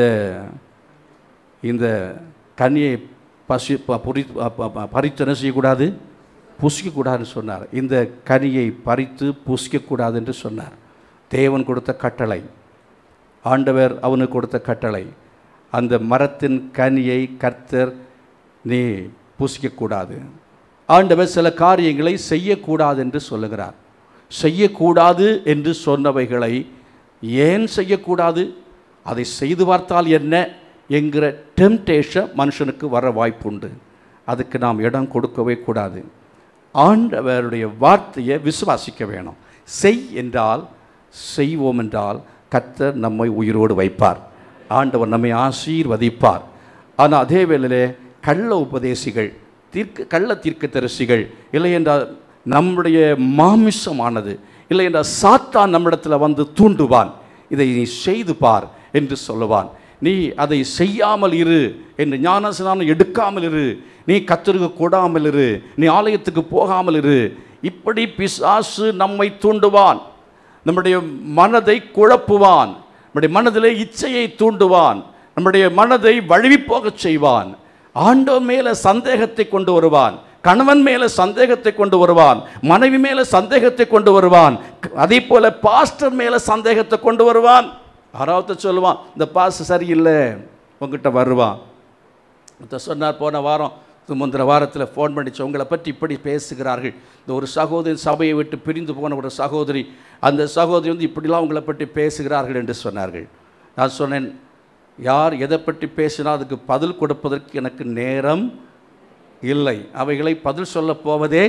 இந்த கனியை பசி ப- புரி ப- ப- ப- பறித்து என்ன செய்யக்கூடாது புசிக்கக்கூடாதுன்னு சொன்னார் இந்த கனியை பறித்து புசிக்கக்கூடாது என்று சொன்னார் தேவன் கொடுத்த கட்டளை ஆண்டவர் அவனுக்கு கொடுத்த கட்டளை அந்த மரத்தின் கனியை கர்த்தர் நீ புசிக்கக்கூடாது ஆண்டவர் சில காரியங்களை செய்யக்கூடாது என்று சொல்லுகிறார் செய்யக்கூடாது என்று சொன்னவைகளை ஏன் செய்யக்கூடாது அதை செய்து பார்த்தால் என்ன என்கிற டெம்டேஷன் மனுஷனுக்கு வர வாய்ப்புண்டு அதுக்கு நாம் இடம் கொடுக்கவே கூடாது ஆண்டவருடைய வார்த்தையை விசுவாசிக்க வேணும் செய் என்றால் செய்வோம் என்றால் கர்த்தர் நம்மை உயிரோடு வைப்பார் ஆண்டவர் நம்மை ஆசீர்வதிப்பார் ஆனால் அதே வேளையிலே கள்ள உபதேசிகள் தீர்க்க கள்ள தீர்க்கதரிசிகள் இல்லை என்றால் நம்முடைய மாமிசமானது இல்லை என்றால் சாத்தான் நம்மிடத்தில் வந்து தூண்டுவான் இதை நீ செய்து பார் என்று சொல்லுவான் நீ அதை செய்யாமல் இரு என்று ஞானஸ்நானம் எடுக்காமல் இரு நீ கத்தருக்கு கூடாமல் இரு நீ ஆலயத்துக்கு போகாமல் இரு இப்படி பிசாசு நம்மை தூண்டுவான் நம்முடைய மனதை குழப்புவான் நம்முடைய மனதிலே இச்சையை தூண்டுவான் நம்முடைய மனதை வழுவி போகச் செய்வான் ஆண்டவன் மேல சந்தேகத்தை கொண்டு வருவான் கணவன் மேல சந்தேகத்தை கொண்டு வருவான் மனைவி மேல சந்தேகத்தை கொண்டு வருவான் அதே போல பாஸ்டர் மேல சந்தேகத்தை கொண்டு வருவான் யாராவது சொல்லுவான் இந்த பாஸ்டர் சரியில்லை உங்ககிட்ட வருவான் ஒருத்தர் சொன்னார் போன வாரம் இது முந்தின வாரத்தில் ஃபோன் பண்ணிச்சு உங்களை பற்றி இப்படி பேசுகிறார்கள் இந்த ஒரு சகோதரி சபையை விட்டு பிரிந்து போன ஒரு சகோதரி அந்த சகோதரி வந்து இப்படிலாம் உங்களை பற்றி பேசுகிறார்கள் என்று சொன்னார்கள் நான் சொன்னேன் யார் எதை பற்றி பேசினா அதுக்கு பதில் கொடுப்பதற்கு எனக்கு நேரம் இல்லை அவைகளை பதில் சொல்லப் போவதே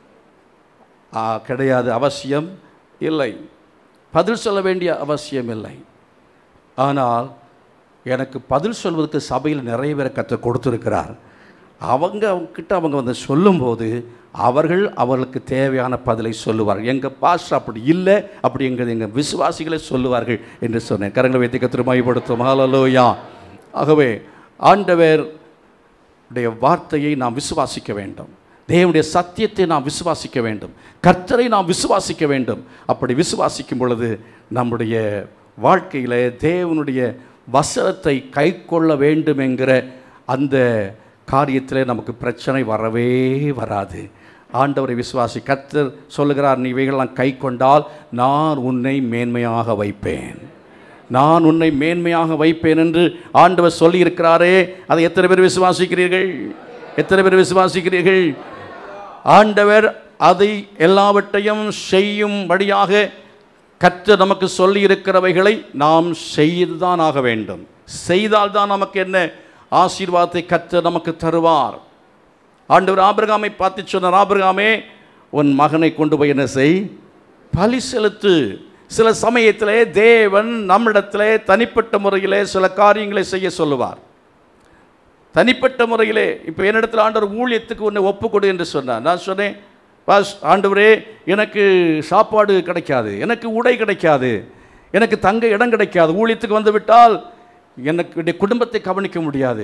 ஆ, கிடையாது அவசியம் இல்லை பதில் சொல்ல வேண்டிய அவசியம் இல்லை ஆனால் எனக்கு பதில் சொல்வதற்கு சபையில் நிறைய பேரை கற்றுக் கொடுத்துருக்கிறார் அவங்க அவங்கக்கிட்ட அவங்க வந்து சொல்லும்போது அவர்கள் அவர்களுக்கு தேவையான பதிலை சொல்லுவார்கள் எங்கள் பாஸ்டர் அப்படி இல்லை அப்படிங்கிறது எங்கள் விசுவாசிகளே சொல்லுவார்கள் என்று சொன்னேன் கரங்களை வைத்து கத்திரமாய்படுத்தும் ஹalleluya ஆகவே ஆண்டவர் உடைய வார்த்தையை நாம் விசுவாசிக்க வேண்டும் தேவனுடைய சத்தியத்தை நாம் விசுவாசிக்க வேண்டும் கர்த்தரை நாம் விசுவாசிக்க வேண்டும் அப்படி விசுவாசிக்கும் பொழுது நம்முடைய வாழ்க்கையில் தேவனுடைய வசனத்தை கை கொள்ள வேண்டும் என்கிற அந்த காரியத்தில் நமக்கு பிரச்சனை வரவே வராது ஆண்டவரை விசுவாசி கர்த்தர் சொல்லுகிறார் நீ இவைகளெல்லாம் கை கொண்டால் நான் உன்னை மேன்மையாக வைப்பேன் நான் உன்னை மேன்மையாக வைப்பேன் என்று ஆண்டவர் சொல்லியிருக்கிறாரே அதை எத்தனை பேர் விசுவாசிக்கிறீர்கள் எத்தனை பேர் விசுவாசிக்கிறீர்கள் ஆண்டவர் அதை எல்லாவற்றையும் செய்யும்படியாக கற்று நமக்கு சொல்லி இருக்கிறவைகளை நாம் செய்துதான் ஆக வேண்டும் செய்தால்தான் நமக்கு என்ன ஆசீர்வாதத்தை கற்று நமக்கு தருவார் ஆண்டவர் ஆபிரகாமை பார்த்து சொன்னார் ஆபிரகாமே உன் மகனை கொண்டு போய் என்ன செய் பலி செலுத்து சில சமயத்திலே தேவன் நம்மிடத்திலே தனிப்பட்ட முறையிலே சில காரியங்களை செய்ய சொல்லுவார் தனிப்பட்ட முறையிலே இப்போ என்னிடத்தில் ஆண்டவர் ஊழியத்துக்கு உன்னை ஒப்பு கொடு என்று சொன்னார் நான் சொன்னேன் பாஸ் ஆண்டவரே எனக்கு சாப்பாடு கிடைக்காது எனக்கு உடை கிடைக்காது எனக்கு தங்க இடம் கிடைக்காது ஊழியத்துக்கு வந்து விட்டால் எனக்கு என்னுடைய குடும்பத்தை கவனிக்க முடியாது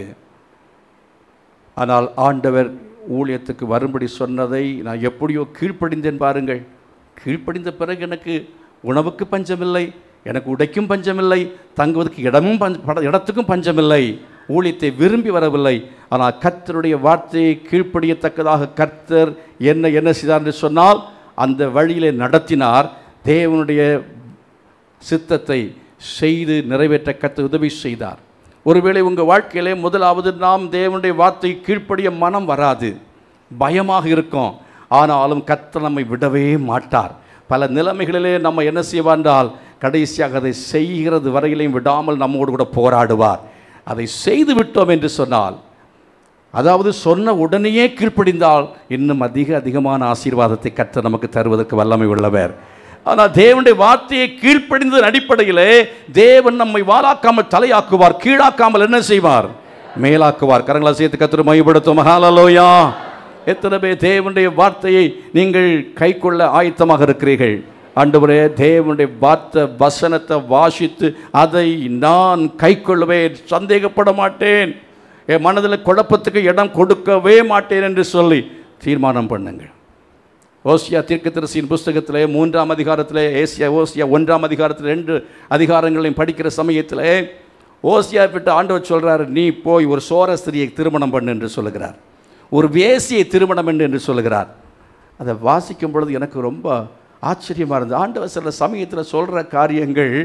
ஆனால் ஆண்டவர் ஊழியத்துக்கு வரும்படி சொன்னதை நான் எப்படியோ கீழ்ப்படிந்தேன் பாருங்கள் கீழ்ப்படிந்த பிறகு எனக்கு உணவுக்கு பஞ்சமில்லை எனக்கு உடைக்கும் பஞ்சமில்லை தங்குவதற்கு இடமும் பஞ்ச பட- இடத்துக்கும் பஞ்சமில்லை ஊழியத்தை விரும்பி வரவில்லை ஆனால் கர்த்தருடைய வார்த்தையை கீழ்ப்படியத்தக்கதாக கர்த்தர் என்ன என்ன செய்தார் என்று சொன்னால் அந்த வழியிலே நடத்தினார் தேவனுடைய சித்தத்தை செய்து நிறைவேற்ற கர்த்தர் உதவி செய்தார் ஒருவேளை உங்கள் வாழ்க்கையிலே முதலாவது நாம் தேவனுடைய வார்த்தை கீழ்ப்படிய மனம் வராது பயமாக இருக்கும் ஆனாலும் கர்த்தர் நம்மை விடவே மாட்டார் பல நிலைமைகளிலே நம்ம என்ன செய்வார் என்றால் கடைசியாக அதை செய்கிறது வரையிலையும் விடாமல் நம்மோடு கூட போராடுவார் அதை செய்து விட்டோம் என்று சொன்னால் அதாவது சொன்ன உடனேயே கீழ்ப்படிந்தால் இன்னும் அதிக அதிகமான ஆசீர்வாதத்தை கர்த்தர் நமக்கு தருவதற்கு வல்லமை உள்ளவர் ஆனால் தேவனுடைய வார்த்தையை கீழ்ப்படிந்ததன் அடிப்படையிலே தேவன் நம்மை வாலாக்காமல் தலையாக்குவார் கீழாக்காமல் என்ன செய்வார் மேலாக்குவார் கரங்களா சேர்த்து கத்திர மையப்படுத்தும் மகாலலோயா எத்தனை பேர் தேவனுடைய வார்த்தையை நீங்கள் கைக்கொள்ள ஆயத்தமாக இருக்கிறீர்கள் ஆண்டவரே தேவனுடைய வார்த்தை வசனத்தை வாசித்து அதை நான் கைக்கொள்ளுவேன் சந்தேகப்பட மாட்டேன் என் மனதில் குழப்பத்துக்கு இடம் கொடுக்கவே மாட்டேன் என்று சொல்லி தீர்மானம் பண்ணுங்கள் ஓசியா தீர்க்கதரிசியின் புஸ்தகத்திலே மூன்றாம் அதிகாரத்திலே ஏசியா ஓசியா ஒன்றாம் அதிகாரத்தில் ரெண்டு அதிகாரங்களையும் படிக்கிற சமயத்தில் ஓசியா விட்டு ஆண்டவர் சொல்றாரு நீ போய் ஒரு சோரஸ்திரியை திருமணம் பண்ணு என்று சொல்லுகிறார் ஒரு வேசியை திருமணம் பண்ணு என்று சொல்லுகிறார் அதை வாசிக்கும் பொழுது எனக்கு ரொம்ப ஆச்சரியமாக இருந்தது ஆண்டவர் சில சமயத்தில் சொல்கிற காரியங்கள்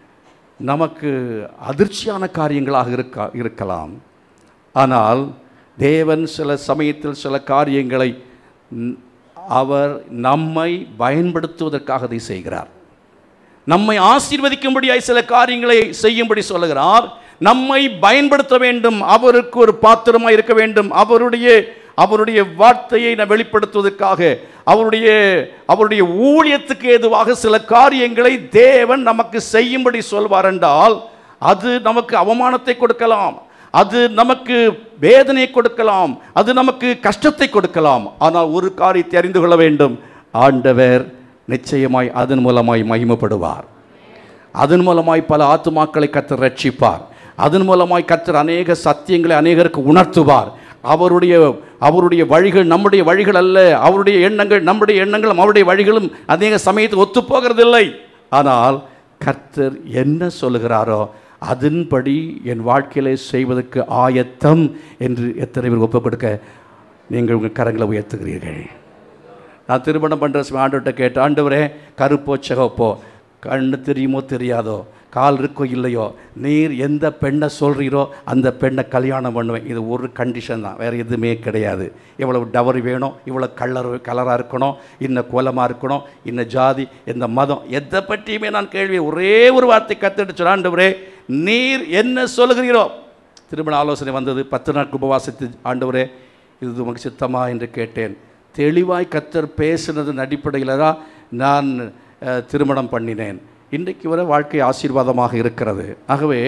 நமக்கு அதிர்ச்சியான காரியங்களாக இருக்கா இருக்கலாம் ஆனால் தேவன் சில சமயத்தில் சில காரியங்களை ந- அவர் நம்மை பயன்படுத்துவதற்காக அதை செய்கிறார் நம்மை ஆசீர்வதிக்கும்படியாய் சில காரியங்களை செய்யும்படி சொல்லுகிறார் நம்மை பயன்படுத்த வேண்டும் அவருக்கு ஒரு பாத்திரமாக இருக்க வேண்டும் அவருடைய அவருடைய வார்த்தையை நான் வெளிப்படுத்துவதற்காக அவருடைய அவருடைய ஊழியத்துக்கு ஏதுவாக சில காரியங்களை தேவன் நமக்கு செய்யும்படி சொல்வார் என்றால் அது நமக்கு அவமானத்தை கொடுக்கலாம் அது நமக்கு வேதனை கொடுக்கலாம் அது நமக்கு கஷ்டத்தை கொடுக்கலாம் ஆனால் ஒரு காரியத்தை அறிந்து கொள்ள வேண்டும் ஆண்டவர் நிச்சயமாய் அதன் மூலமாய் மகிமைப்படுவார் அதன் மூலமாய் பல ஆத்துமாக்களை கத்தர் ரட்சிப்பார் அதன் மூலமாய் கத்தர் அநேக சத்தியங்களை அநேகருக்கு உணர்த்துவார் அவருடைய அவருடைய வழிகள் நம்முடைய வழிகள் அல்ல அவருடைய எண்ணங்கள் நம்முடைய எண்ணங்களும் அவருடைய வழிகளும் அநேக சமயத்தில் ஒத்துப்போகிறதில்லை ஆனால் கர்த்தர் என்ன சொல்லுகிறாரோ அதன்படி என் வாழ்க்கையிலே செய்வதற்கு ஆயத்தம் என்று எத்தனை பேர் ஒப்புக் கொடுக்க நீங்கள் உங்கள் கரங்களை உயர்த்துகிறீர்கள் நான் திருமணம் பண்ணுற ஆண்டவர்கிட்ட கேட்டேன் ஆண்டவரே கருப்போ சிகப்போ கண்ணு தெரியுமோ தெரியாதோ கால் இருக்கோ இல்லையோ நீர் எந்த பெண்ணை சொல்கிறீரோ அந்த பெண்ணை கல்யாணம் பண்ணுவேன் இது ஒரு கண்டிஷன் தான் வேறு எதுவுமே கிடையாது இவ்வளவு டவரி வேணும் இவ்வளோ கலர் கலராக இருக்கணும் இன்ன கோலமாக இருக்கணும் இன்ன ஜாதி இந்த மதம் எதை பற்றியுமே நான் கேள்வி ஒரே ஒரு வார்த்தை கற்றுட்டு சொன்ன ஆண்டவரே நீர் என்ன சொல்லுகிறீரோ திருமண ஆலோசனை வந்தது பத்து நாட்கள் உபவாசத்து ஆண்டவரே இது உமக்கு சித்தமா என்று கேட்டேன் தெளிவாய் கத்தர் பேசினதன் அடிப்படையில் தான் நான் அஹ், திருமணம் பண்ணினேன் இன்றைக்கு வரை வாழ்க்கை ஆசீர்வாதமாக இருக்கிறது ஆகவே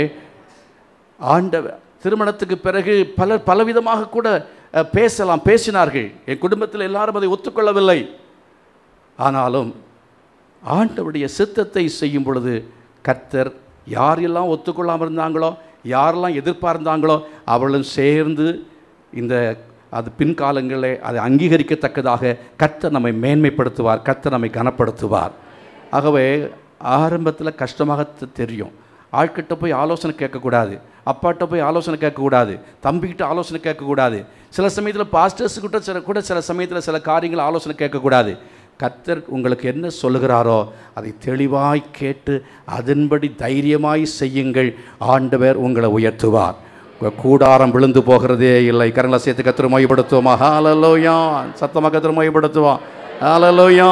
ஆண்டவர் திருமணத்துக்கு பிறகு பலர் பலவிதமாக கூட அஹ், பேசலாம் பேசினார்கள் என் குடும்பத்தில் எல்லாரும் அதை ஒத்துக்கொள்ளவில்லை ஆனாலும் ஆண்டவருடைய சித்தத்தை செய்யும் பொழுது கர்த்தர் யாரெல்லாம் ஒத்துக்கொள்ளாமல் இருந்தாங்களோ யாரெல்லாம் எதிர்பார்ந்தாங்களோ அவர்களும் சேர்ந்து இந்த அது பின்காலங்களிலே அதை அங்கீகரிக்கத்தக்கதாக கர்த்தர் நம்மை மேன்மைப்படுத்துவார் கர்த்தர் நம்மை கனப்படுத்துவார் ஆகவே ஆரம்பத்தில் கஷ்டமாக தெ- தெரியும் ஆட்கிட்ட போய் ஆலோசனை கேட்கக்கூடாது அப்பாட்ட போய் ஆலோசனை கேட்கக்கூடாது தம்பிக்கிட்ட ஆலோசனை கேட்கக்கூடாது சில சமயத்தில் பாஸ்டர்ஸுக்கிட்ட சில கூட சில சமயத்தில் சில காரியங்கள் ஆலோசனை கேட்கக்கூடாது கர்த்தர் உங்களுக்கு என்ன சொல்லுகிறாரோ அதை தெளிவாய் கேட்டு அதன்படி தைரியமாய் செய்யுங்கள் ஆண்டவர் உங்களை உயர்த்துவார் உங்க கூடாரம் விழுந்து போகிறதே இல்லை கரங்களை சேர்த்து கத்திர மையப்படுத்துவோமா ஹாலலோயா சத்தமாக கத்திர மையப்படுத்துவோம் ஹாலலோயா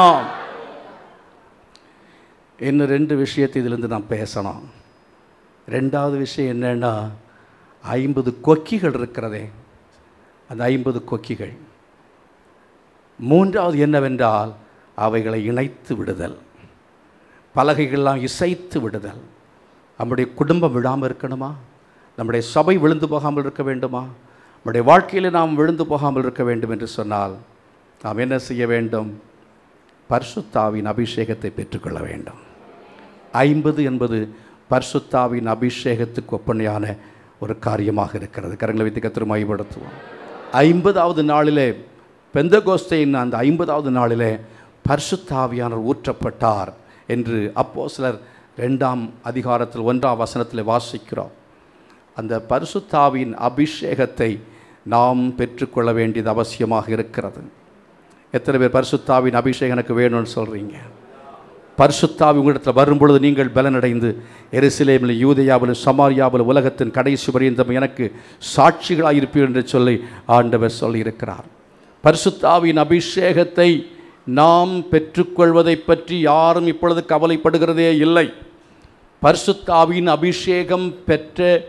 இன்னும் ரெண்டு விஷயத்தை இதிலிருந்து நான் பேசணும் ரெண்டாவது விஷயம் என்னன்னா ஐம்பது கொக்கிகள் இருக்கிறதே அந்த ஐம்பது கொக்கிகள் மூன்றாவது என்னவென்றால் அவைகளை இணைத்து விடுதல் பலகைகள்லாம் இசைத்து விடுதல் நம்முடைய குடும்பம் விழாமல் இருக்கணுமா நம்முடைய சபை விழுந்து போகாமல் இருக்க வேண்டுமா நம்முடைய வாழ்க்கையில் நாம் விழுந்து போகாமல் இருக்க வேண்டும் என்று சொன்னால் நாம் என்ன செய்ய வேண்டும் பரிசுத்தாவின் அபிஷேகத்தை பெற்றுக்கொள்ள வேண்டும் ஐம்பது என்பது பரிசுத்தாவின் அபிஷேகத்துக்கு ஒப்பனையான ஒரு காரியமாக இருக்கிறது கரங்களை வைத்து கத்திர மையப்படுத்துவோம் ஐம்பதாவது நாளிலே பெந்தகோஸ்தையின் அந்த ஐம்பதாவது நாளிலே பரிசுத்தாவியானவர் ஊற்றப்பட்டார் என்று அப்போ சிலர் ரெண்டாம் அதிகாரத்தில் ஒன்றாம் வசனத்தில் வாசிக்கிறோம் அந்த பரிசுத்தாவின் அபிஷேகத்தை நாம் பெற்றுக்கொள்ள வேண்டியது அவசியமாக இருக்கிறது எத்தனை பேர் பரிசுத்தாவின் அபிஷேகம் எனக்கு வேணும்னு சொல்கிறீங்க பரிசுத்தாவி உங்களிடத்தில் வரும்பொழுது நீங்கள் பலனடைந்து எருசலேமில் யூதேயாவிலும் சமாரியாவிலும் உலகத்தின் கடைசி பரியந்தம் எனக்கு சாட்சிகளாக இருப்பீர்கள் என்று சொல்லி ஆண்டவர் சொல்லியிருக்கிறார் பரிசுத்தாவின் அபிஷேகத்தை நாம் பெற்றுக்கொள்வதை பற்றி யாரும் இப்பொழுது கவலைப்படுகிறதே இல்லை பரிசுத்தாவின் அபிஷேகம் பெற்ற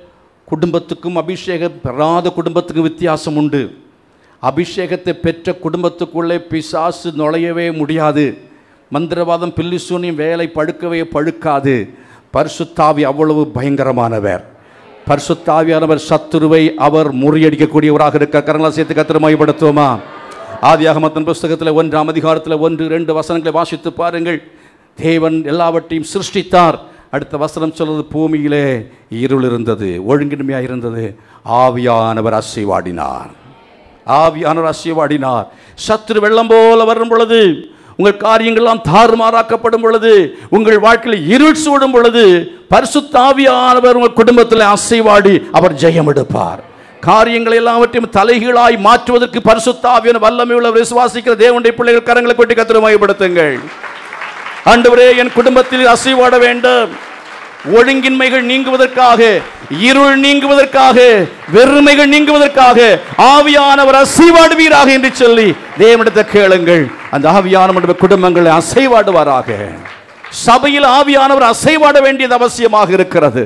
குடும்பத்துக்கும் அபிஷேகம் பெறாத குடும்பத்துக்கும் வித்தியாசம் உண்டு அபிஷேகத்தை பெற்ற குடும்பத்துக்குள்ளே பிசாசு நுழையவே முடியாது மந்திரவாதம் பில்லிசூனியம் வேலை படுக்கவே படுக்காது பரிசுத்தாவி அவ்வளவு பயங்கரமானவர் பரிசுத்தாவியானவர் சத்துருவை அவர் முறியடிக்கக்கூடியவராக இருக்க கரங்களா சேர்த்து கத்திர மையப்படுத்துவோமா ஆதியாகமத்தின் புஸ்தகத்தில் ஒன்றாம் அதிகாரத்தில் ஒன்று ரெண்டு வசனங்களை வாசித்து பாருங்கள் தேவன் எல்லாவற்றையும் சிருஷ்டித்தார் அடுத்த வசனம் சொல்றது பூமியிலே இருள் இருந்தது ஒழுங்கின்மையாக இருந்தது ஆவியானவர் அசைவாடினார் ஆவியானவர் அசைவாடினார் சத்துரு வெள்ளம் போல வரும் பொழுது உங்கள் காரியங்கள்லாம் தாறுமாறாக்கப்படும் பொழுது உங்கள் வாழ்க்கையில் இருள் சூடும் பொழுது பரிசுத்த ஆவியானவர் உங்கள் குடும்பத்தில் அசைவாடி அவர் ஜெயம் எடுப்பார் காரியங்களை எல்லாவற்றையும் தலைகீழாய் மாற்றுவதற்கு பரிசுத்த ஆவியான வல்லமை உள்ளவர் விசுவாசிக்கிற தேவனுடைய பிள்ளைகள் கரங்களை கொட்டி கத்திரமாயப்படுத்துங்கள் ஆண்டவரே என் குடும்பத்தில் அசைவாட வேண்டும் ஒழுங்கின்மைகள் நீங்குவதற்காக இருள் நீங்குவதற்காக வெறுமைகள் நீங்குவதற்காக ஆவியானவர் அசைவாடுவீராக என்று சொல்லி தேவனிடத்தை கேளுங்கள் அந்த ஆவியானவர் குடும்பங்களை அசைவாடுவாராக சபையில் ஆவியானவர் அசைவாட வேண்டியது அவசியமாக இருக்கிறது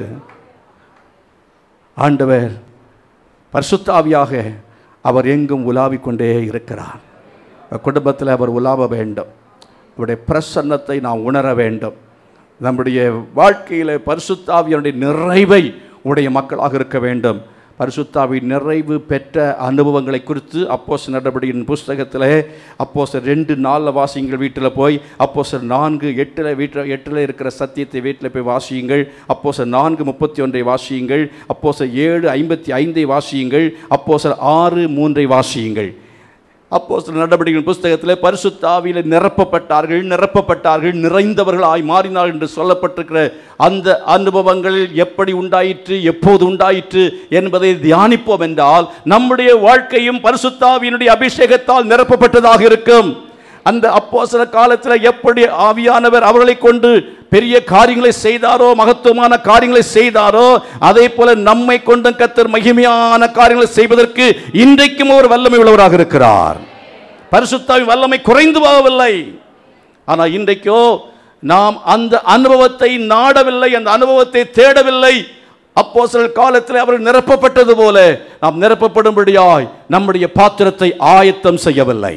ஆண்டவர் பரிசுத்த ஆவியாக அவர் எங்கும் உலாவிக் கொண்டே இருக்கிறார் குடும்பத்தில் அவர் உலாவ வேண்டும் அவருடைய பிரசன்னத்தை நாம் உணர வேண்டும் நம்முடைய வாழ்க்கையில் பரிசுத்தாவியனுடைய நிறைவை உடைய மக்களாக இருக்க வேண்டும் பரிசுத்தாவி நிறைவு பெற்ற அனுபவங்களை குறித்து அப்போஸ் நடவடிக்கையின் புஸ்தகத்தில் அப்போஸ் ரெண்டு நாளில் வாசியுங்கள் வீட்டில் போய் அப்போஸ் நான்கு எட்டில் வீட்டில் எட்டில் இருக்கிற சத்தியத்தை வீட்டில் போய் வாசியுங்கள் அப்போஸ் நான்கு முப்பத்தி ஒன்றை வாசியுங்கள் அப்போஸ் ஏழு ஐம்பத்தி ஐந்தை வாசியுங்கள் அப்போஸ் ஆறு மூன்றை வாசியுங்கள் அப்போ நடவடிக்கையின் புஸ்தகத்தில் பரிசுத்தாவியில் நிரப்பப்பட்டார்கள் நிரப்பப்பட்டார்கள் நிறைந்தவர்களாய் மாறினார்கள் என்று சொல்லப்பட்டிருக்கிற அந்த அனுபவங்கள் எப்படி உண்டாயிற்று எப்போது உண்டாயிற்று என்பதை தியானிப்போம் என்றால் நம்முடைய வாழ்க்கையும் பரிசுத்தாவியினுடைய அபிஷேகத்தால் நிரப்பப்பட்டதாக இருக்கும் அந்த அப்போசன காலத்தில் எப்படி ஆவியானவர் அவர்களை கொண்டு பெரிய காரியங்களை செய்தாரோ மகத்துவமான காரியங்களை செய்தாரோ அதே போல நம்மை கொண்டு கத்தர் மகிமையான காரியங்களை செய்வதற்கு இன்றைக்கும் ஒரு வல்லமை உள்ளவராக இருக்கிறார் பரிசுத்தாவின் வல்லமை குறைந்து போகவில்லை ஆனால் இன்றைக்கோ நாம் அந்த அனுபவத்தை நாடவில்லை அந்த அனுபவத்தை தேடவில்லை அப்போ சில காலத்தில் அவர்கள் நிரப்பப்பட்டது போல நாம் நிரப்பப்படும்படியாய் நம்முடைய பாத்திரத்தை ஆயத்தம் செய்யவில்லை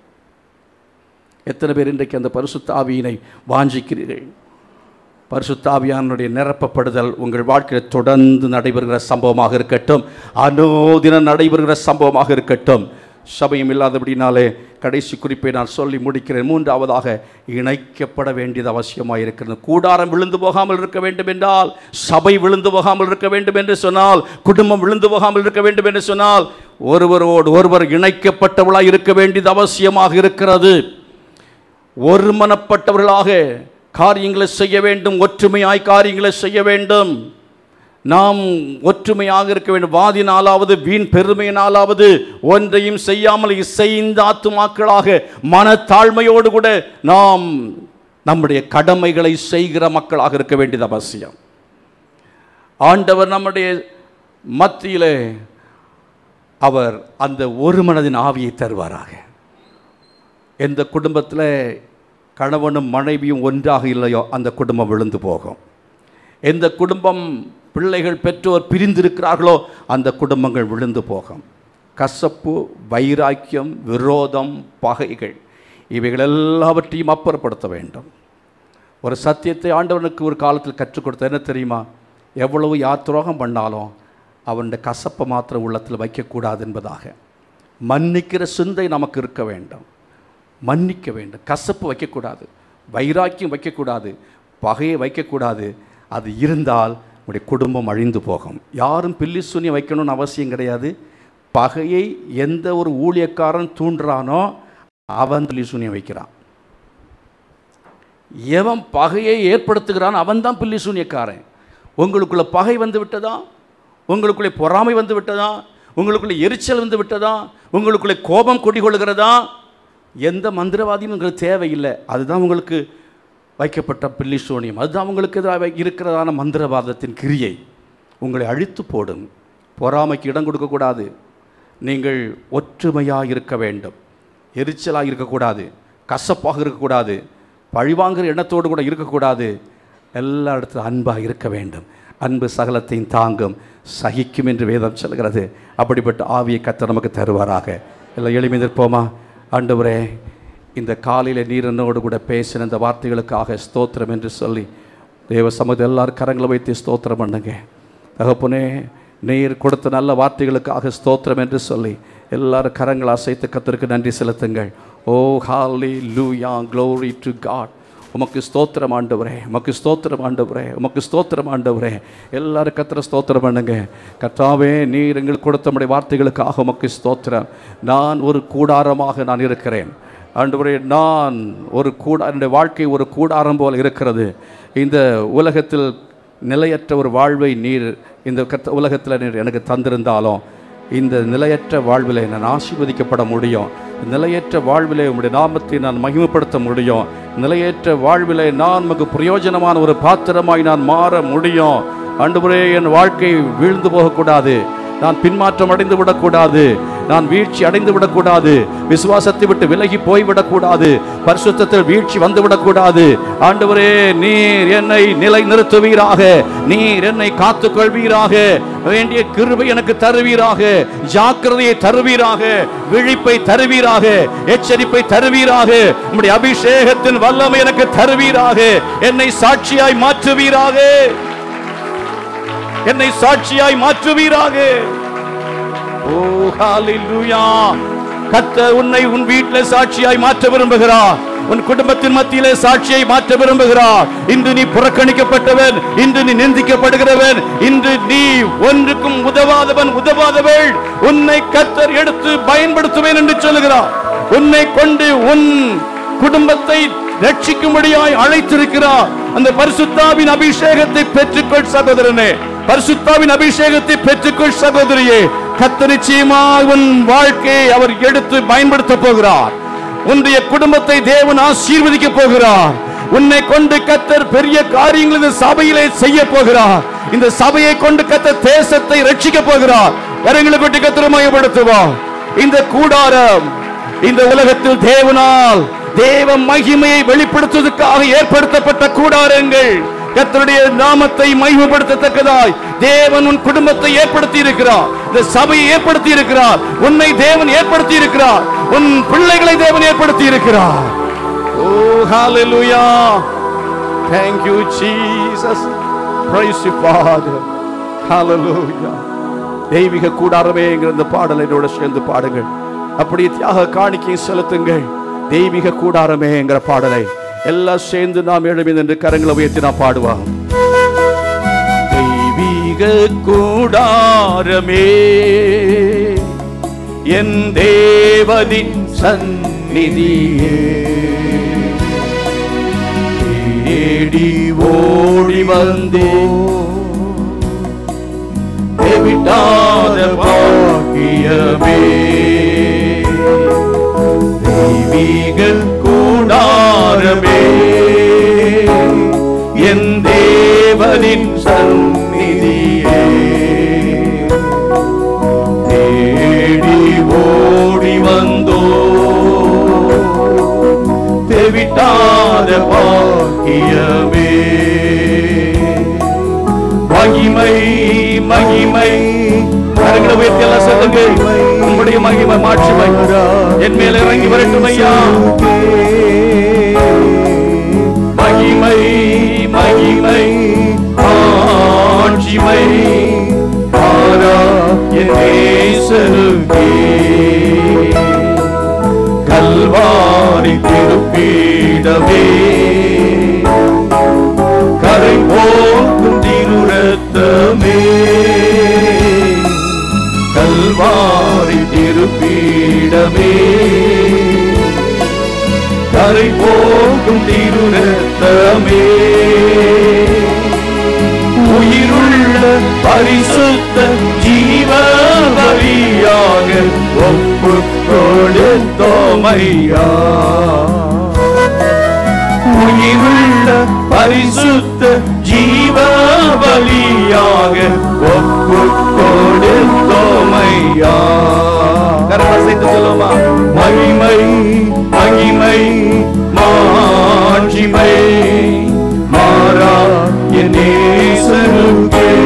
எத்தனை பேர் இன்றைக்கு அந்த பரிசுத்த ஆவியினை வாஞ்சிக்கிறீர்கள் பரிசுத்த ஆவியானுடைய நிரப்பப்படுதல் உங்கள் வாழ்க்கையில் தொடர்ந்து நடைபெறுகிற சம்பவமாக இருக்கட்டும் அனோதினம் நடைபெறுகிற சம்பவமாக இருக்கட்டும் சபையும் இல்லாதபடினாலே கடைசி குறிப்பை நான் சொல்லி முடிக்கிறேன் மூன்றாவதாக இணைக்கப்பட வேண்டியது அவசியமாக இருக்கிறது கூடாரம் விழுந்து போகாமல் இருக்க வேண்டும் என்றால் சபை விழுந்து போகாமல் இருக்க வேண்டும் என்று சொன்னால் குடும்பம் விழுந்து போகாமல் இருக்க வேண்டும் என்று சொன்னால் ஒருவரோடு ஒருவர் இணைக்கப்பட்டவளாக இருக்க வேண்டியது அவசியமாக இருக்கிறது ஒருமனப்பட்டவர்களாக காரியங்களை செய்ய வேண்டும் ஒற்றுமையாய் காரியங்களை செய்ய வேண்டும் நாம் ஒற்றுமையாக இருக்க வேண்டும் வாதினாலாவது வீண் பெருமையினாலாவது ஒன்றையும் செய்யாமல் இசைந்த ஆத்துமாக்களாக மனத்தாழ்மையோடு கூட நாம் நம்முடைய கடமைகளை செய்கிற மக்களாக இருக்க வேண்டியது அவசியம் ஆண்டவர் நம்முடைய மத்தியிலே அவர் அந்த ஒரு மனதின் ஆவியை தருவாராக எந்த குடும்பத்தில் கணவனும் மனைவியும் ஒன்றாக இல்லையோ அந்த குடும்பம் விழுந்து போகும் எந்த குடும்பம் பிள்ளைகள் பெற்றோர் பிரிந்திருக்கிறார்களோ அந்த குடும்பங்கள் விழுந்து போகும் கசப்பு வைராக்கியம் விரோதம் பகைகள் இவைகள் எல்லாவற்றையும் அப்புறப்படுத்த வேண்டும் ஒரு சத்தியத்தை ஆண்டவனுக்கு ஒரு காலத்தில் கற்றுக் கொடுத்த என்ன தெரியுமா எவ்வளவு யார் துரோகம் பண்ணாலும் அவனுடைய கசப்பை மாத்திரம் உள்ளத்தில் வைக்கக்கூடாது என்பதாக மன்னிக்கிற சிந்தை நமக்கு இருக்க வேண்டும் மன்னிக்க வேண்டும் கசப்பு வைக்கக்கூடாது வைராக்கியம் வைக்கக்கூடாது பகையை வைக்கக்கூடாது அது இருந்தால் உடைய குடும்பம் அழிந்து போகும் யாரும் பில்லி சுனி வைக்கணும்னு அவசியம் கிடையாது பகையை எந்த ஒரு ஊழியக்காரன் தூண்டுறானோ அவன் பில்லி சூனியம் வைக்கிறான் எவன் பகையை ஏற்படுத்துகிறான் அவன் தான் பில்லி சூனியக்காரன் உங்களுக்குள்ள பகை வந்து விட்டதா உங்களுக்குள்ளே பொறாமை வந்து விட்டதா உங்களுக்குள்ளே எரிச்சல் வந்து விட்டதா உங்களுக்குள்ளே கோபம் குடிகொள்கிறதா எந்த மந்திரவாதியும் உங்களுக்கு தேவையில்லை அதுதான் உங்களுக்கு வைக்கப்பட்ட பில்லி சோனியம் அதுதான் உங்களுக்கு எதிராக இருக்கிறதான மந்திரவாதத்தின் கிரியை உங்களை அழித்து போடும் பொறாமைக்கு இடம் கொடுக்கக்கூடாது நீங்கள் ஒற்றுமையாக இருக்க வேண்டும் எரிச்சலாக இருக்கக்கூடாது கசப்பாக இருக்கக்கூடாது பழிவாங்குற எண்ணத்தோடு கூட இருக்கக்கூடாது எல்லா இடத்துல அன்பாக இருக்க வேண்டும் அன்பு சகலத்தையும் தாங்கும் சகிக்கும் என்று வேதம் சொல்கிறது அப்படிப்பட்ட ஆவியை கத்த நமக்கு தருவாராக எல்லாம் எளிமை நிற்போமா ஆண்டவரே இந்த காலையில் நீர் என்னோடு கூட பேசின இந்த வார்த்தைகளுக்காக ஸ்தோத்திரம் என்று சொல்லி தேவ சமூகத்தை எல்லாரும் கரங்களை வைத்து ஸ்தோத்திரம் பண்ணுங்க தகப்பனே நீர் கொடுத்த நல்ல வார்த்தைகளுக்காக ஸ்தோத்திரம் என்று சொல்லி எல்லாரும் கரங்களை அசைத்து கத்தருக்கு நன்றி செலுத்துங்கள் ஓ ஹாலி லூயா க்ளோரி டு காட் உமக்கு ஸ்தோத்திரம் ஆண்டவரே உமக்கு ஸ்தோத்திரம் ஆண்டவரே உமக்கு ஸ்தோத்திரம் ஆண்டவரே எல்லாரும் கத்திர ஸ்தோத்திரம் பண்ணுங்க கர்த்தாவே நீர் எங்களுக்கு கொடுத்த நம்முடைய வார்த்தைகளுக்காக உமக்கு ஸ்தோத்திரம் நான் ஒரு கூடாரமாக நான் இருக்கிறேன் ஆண்டவரே நான் ஒரு கூடா என்னுடைய வாழ்க்கை ஒரு கூடாரம் போல் இருக்கிறது இந்த உலகத்தில் நிலையற்ற ஒரு வாழ்வை நீர் இந்த கத்த உலகத்தில் நீர் எனக்கு தந்திருந்தாலும் இந்த நிலையற்ற வாழ்விலே நான் ஆசீர்வதிக்கப்பட முடியும் நிலையற்ற வாழ்விலே உம்முடைய நாமத்தை நான் மகிமைப்படுத்த முடியும் நிலையற்ற வாழ்விலே நான் நமக்கு பிரயோஜனமான ஒரு பாத்திரமாய் நான் மாற முடியும் ஆண்டவரே என் வாழ்க்கை வீழ்ந்து போகக்கூடாது நான் பின்மாற்றம் அடைந்து விடக்கூடாது நான் வீழ்ச்சி அடைந்து விடக்கூடாது விசுவாசத்தை விட்டு விலகி போய்விடக்கூடாது பரிசுத்தத்தில் வீழ்ச்சி வந்து விடக்கூடாது ஆண்டவரே நீர் என்னை நிலை நிறுத்துவீராக நீர் என்னை காத்துக் கொள்வீராக வேண்டிய கிருபை எனக்கு தருவீராக ஜாக்கிரதையை தருவீராக விழிப்பை தருவீராக எச்சரிப்பை தருவீராக உம்முடைய அபிஷேகத்தின் வல்லமை எனக்கு தருவீராக என்னை சாட்சியாய் மாற்றுவீராக என்னை சாட்சியாய் மாற்றுவீராக ஓ ஹalleluya கர்த்தர் உன்னை உன் வீட்டிலே சாட்சியாய் மாற்ற விரும்புகிறார் உன் குடும்பத்தின் மத்தியிலே சாட்சியை மாற்ற விரும்புகிறார் இன்று நீ புறக்கணிக்கப்பட்டவன் இன்று நீ நிந்திக்கப்படுகிறவன் இன்று நீ ஒன்றுக்கும் உதவாதவன் உதவாதவள் உன்னை கர்த்தர் எடுத்து பயன்படுத்துவேன் என்று சொல்லுகிறார் உன்னை கொண்டு உன் குடும்பத்தை ரட்சிக்கும்படியாய் அழைத்திருக்கிறார் அந்த பரிசுத்தாவின் அபிஷேகத்தை பெற்றுக்கொள் சகோதரனே பரிசுத்தாவின் அபிஷேகத்தை பெற்றுக்கொள் சகோதரியே கத்த நிச்சயமாக உன் வாழ்க்கையை அவர் எடுத்து பயன்படுத்த போகிறார் உன்னுடைய குடும்பத்தை தேவன் ஆசீர்வதிக்க போகிறார் உன்னை கொண்டு கத்தர் பெரிய காரியங்கள் இந்த சபையிலே செய்ய போகிறார் இந்த சபையை கொண்டு கத்தர் தேசத்தை ரட்சிக்க போகிறார் கரங்களை கொண்டு கத்தர் மயப்படுத்துவார் இந்த கூடாரம் இந்த உலகத்தில் தேவனால் தேவ மகிமையை வெளிப்படுத்துவதற்காக ஏற்படுத்தப்பட்ட கூடாரங்கள் கர்த்தருடைய நாமத்தை மகிமைப்படுத்தத்தக்கதாய் தேவன் உன் குடும்பத்தை ஏற்படுத்தி இருக்கிறார் இந்த சபையை ஏற்படுத்தி இருக்கிறார் உன்னை தேவன் ஏற்படுத்தி இருக்கிறார் உன் பிள்ளைகளை தேவன் ஏற்படுத்தி இருக்கிறார் ஓ ஹalleluya thank you jesus praise you father hallelujah தெய்வீக கூடாரமே என்கிற இந்த பாடலை என்னோட சேர்ந்து பாடுங்கள் அப்படியே தியாக காணிக்கை செலுத்துங்கள் தெய்வீக கூடாரமே என்கிற பாடலை எல்லாம் சேர்ந்து நாம் எழுமி நின்று கரங்களை உயர்த்தி நாம் பாடுவோம் தெய்வீக கூடாரமே என் தேவனின் சந்நிதியே தேடி ஓடி வந்தே விட்டாத பாக்கியமே தெய்வீக கூடாரமே என் தேவனின் சந்நிதியே தேடி ஓடி வந்தோ தெவிட்டாத பாக்கியமே மகிமை மகிமை கரங்களை உயர்த்தி எல்லாம் சொல்லுங்க உங்களுடைய மகிமை மாட்சிமை என் மேல இறங்கி வரட்டும் ஐயா மகிமை மகிமை மாட்சிமை ஆரா என் நேசருக்கே கல்வாரி திருப்பீடமே கரை போக்கும் திருரத்தமே கல்வாரி திருப்பீடமே கரை போக்கும் திருரத்தமே உயிருள்ள பரிசுத்த ஜீவ பலியாக ஒப்பு கொடுத்தோமையா உயிருள்ள பரிசுத்த ஜீவ பலியாக ஒப்பு கொடுத்தோமையா கரவசைத்து சொல்லுமா மகிமை மகிமை மாட்சிமை மாறா என் நேசருக்கே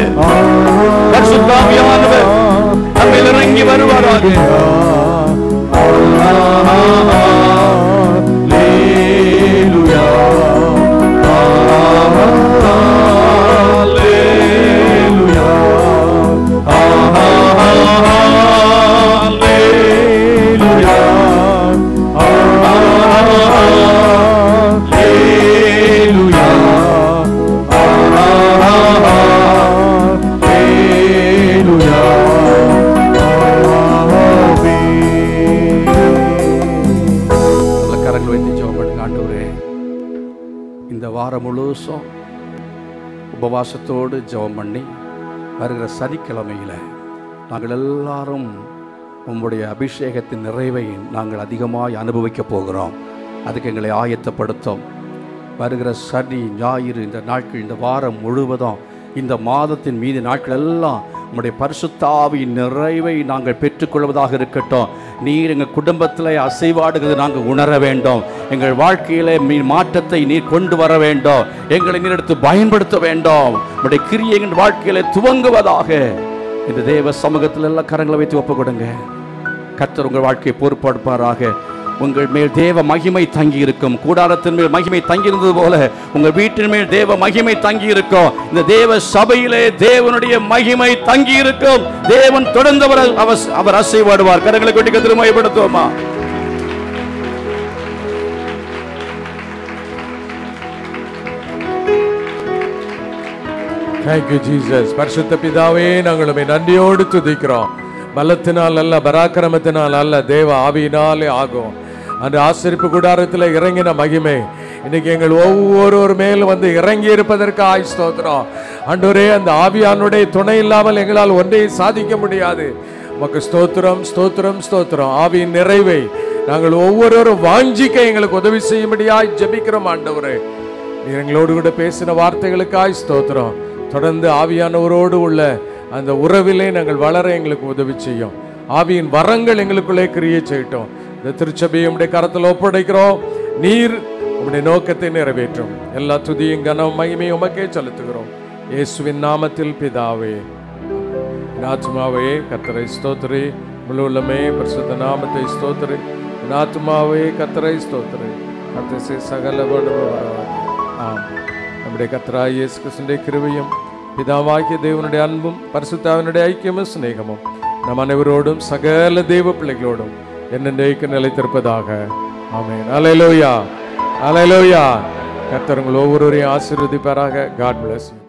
பரிசுத்தாவியானவர் நம்மில் இறங்கி வருவாராக நல்ல கரங்கள் வைத்து ஜெபம் பண்ணுங்க ஆண்டவரே இந்த வாரம் முழுசும் உபவாசத்தோடு ஜெபம் பண்ணி வருகிற சனிக்கிழமையில் நாங்கள் எல்லாரும் உம்முடைய அபிஷேகத்தின் நிறைவை நாங்கள் அதிகமாய் அனுபவிக்க போகிறோம் அதுக்கு எங்களை ஆயத்தப்படுத்தும் வருகிற சனி ஞாயிறு இந்த நாட்கள் இந்த வாரம் முழுவதும் இந்த மாதத்தின் மீது நாட்கள் எல்லாம் உம்முடைய பரிசுத்தாவியின் நிறைவை நாங்கள் பெற்றுக்கொள்வதாக இருக்கட்டும் நீர் எங்கள் குடும்பத்தில் அசைவாடுகிறது நாங்கள் உணர வேண்டும் எங்கள் வாழ்க்கையிலே மீ மாற்றத்தை நீர் கொண்டு வர வேண்டும் எங்களை நீர் எடுத்து பயன்படுத்த வேண்டும் உம்முடைய கிரியை எங்கள் வாழ்க்கையில துவங்குவதாக இந்த தேவ சமூகத்தில் எல்லாம் கரங்களை வைத்து ஒப்பு கொடுங்க கர்த்தர் உங்கள் வாழ்க்கையை பொறுப்படுப்பாராக உங்கள் மேல் தேவ மகிமை தங்கி இருக்கும் கூடாரத்தின் மேல் மகிமை தங்கி இருந்தது போல உங்கள் வீட்டின் மேல் தேவ மகிமை தங்கி இருக்கும் இந்த தேவ சபையிலே தேவனுடைய மகிமை தங்கி இருக்கும் தேவன் தொடர்ந்து அவர் அவர் அவர் அசைவாடுவார் கரங்களை கொட்டி கத்திரமயப்படுத்துவோமா
தேங்க்யூ ஜீசஸ் பரிசுத்த பிதாவே நாங்கள் உம்மை நன்றியோடு துதிக்கிறோம் பலத்தினால் அல்ல பராக்கிரமத்தினால் அல்ல தேவ ஆவியினாலே ஆகும் அந்த ஆசிரிப்பு கூடாரத்தில் இறங்கின மகிமை இன்னைக்கு எங்கள் ஒவ்வொருவர் மேல் வந்து இறங்கி இருப்பதற்கு ஆய் ஸ்தோத்திரம் அன்றொரே அந்த ஆவியானுடைய துணை இல்லாமல் எங்களால் ஒன்றையும் சாதிக்க முடியாது உமக்கு ஸ்தோத்திரம் ஸ்தோத்திரம் ஸ்தோத்திரம் ஆவியின் நிறைவை நாங்கள் ஒவ்வொருவரும் வாஞ்சிக்க எங்களுக்கு உதவி செய்யும்படியாய் ஜெபிக்கிறோம் ஆண்டவரே நீர் எங்களோடு கூட பேசின வார்த்தைகளுக்காய் ஸ்தோத்திரம் தொடர்ந்து ஆவியானவரோடு உள்ள அந்த உறவிலே நாங்கள் வளர எங்களுக்கு உதவி செய்யும் ஆவியின் வரங்கள் எங்களுக்குள்ளே கிரியை செய்யட்டும் இந்த திருச்சபையை உம்முடைய கரத்தில் ஒப்படைக்கிறோம் நீர் உம்முடைய நோக்கத்தை நிறைவேற்றும் எல்லா துதியும் கனம் மகிமையும் உமக்கே செலுத்துகிறோம் இயேசுவின் நாமத்தில் பிதாவே என் ஆத்மாவே கத்தரை ஸ்தோத்திரி முழு உள்ளமே பரிசுத்த நாமத்தை ஸ்தோத்திரி என் ஆத்மாவே கத்தரை ஸ்தோத்திரி கத்தசை சகல வல்லவர். ஆம் நம்முடைய கத்தராய் இயேசு கிறிஸ்துடைய கிருபையும் பிதாவாகிய தேவனுடைய அன்பும் பரிசுத்தாவினுடைய ஐக்கியமும் சிநேகமும் நம் அனைவரோடும் சகல தேவ பிள்ளைகளோடும் என்னென்றைக்கு நிலைத்திருப்பதாக ஆமென் அலையலோயா அலையலோயா கர்த்தர் உங்கள் ஒவ்வொருவரையும் ஆசீர்வதிப்பாராக காட் bless you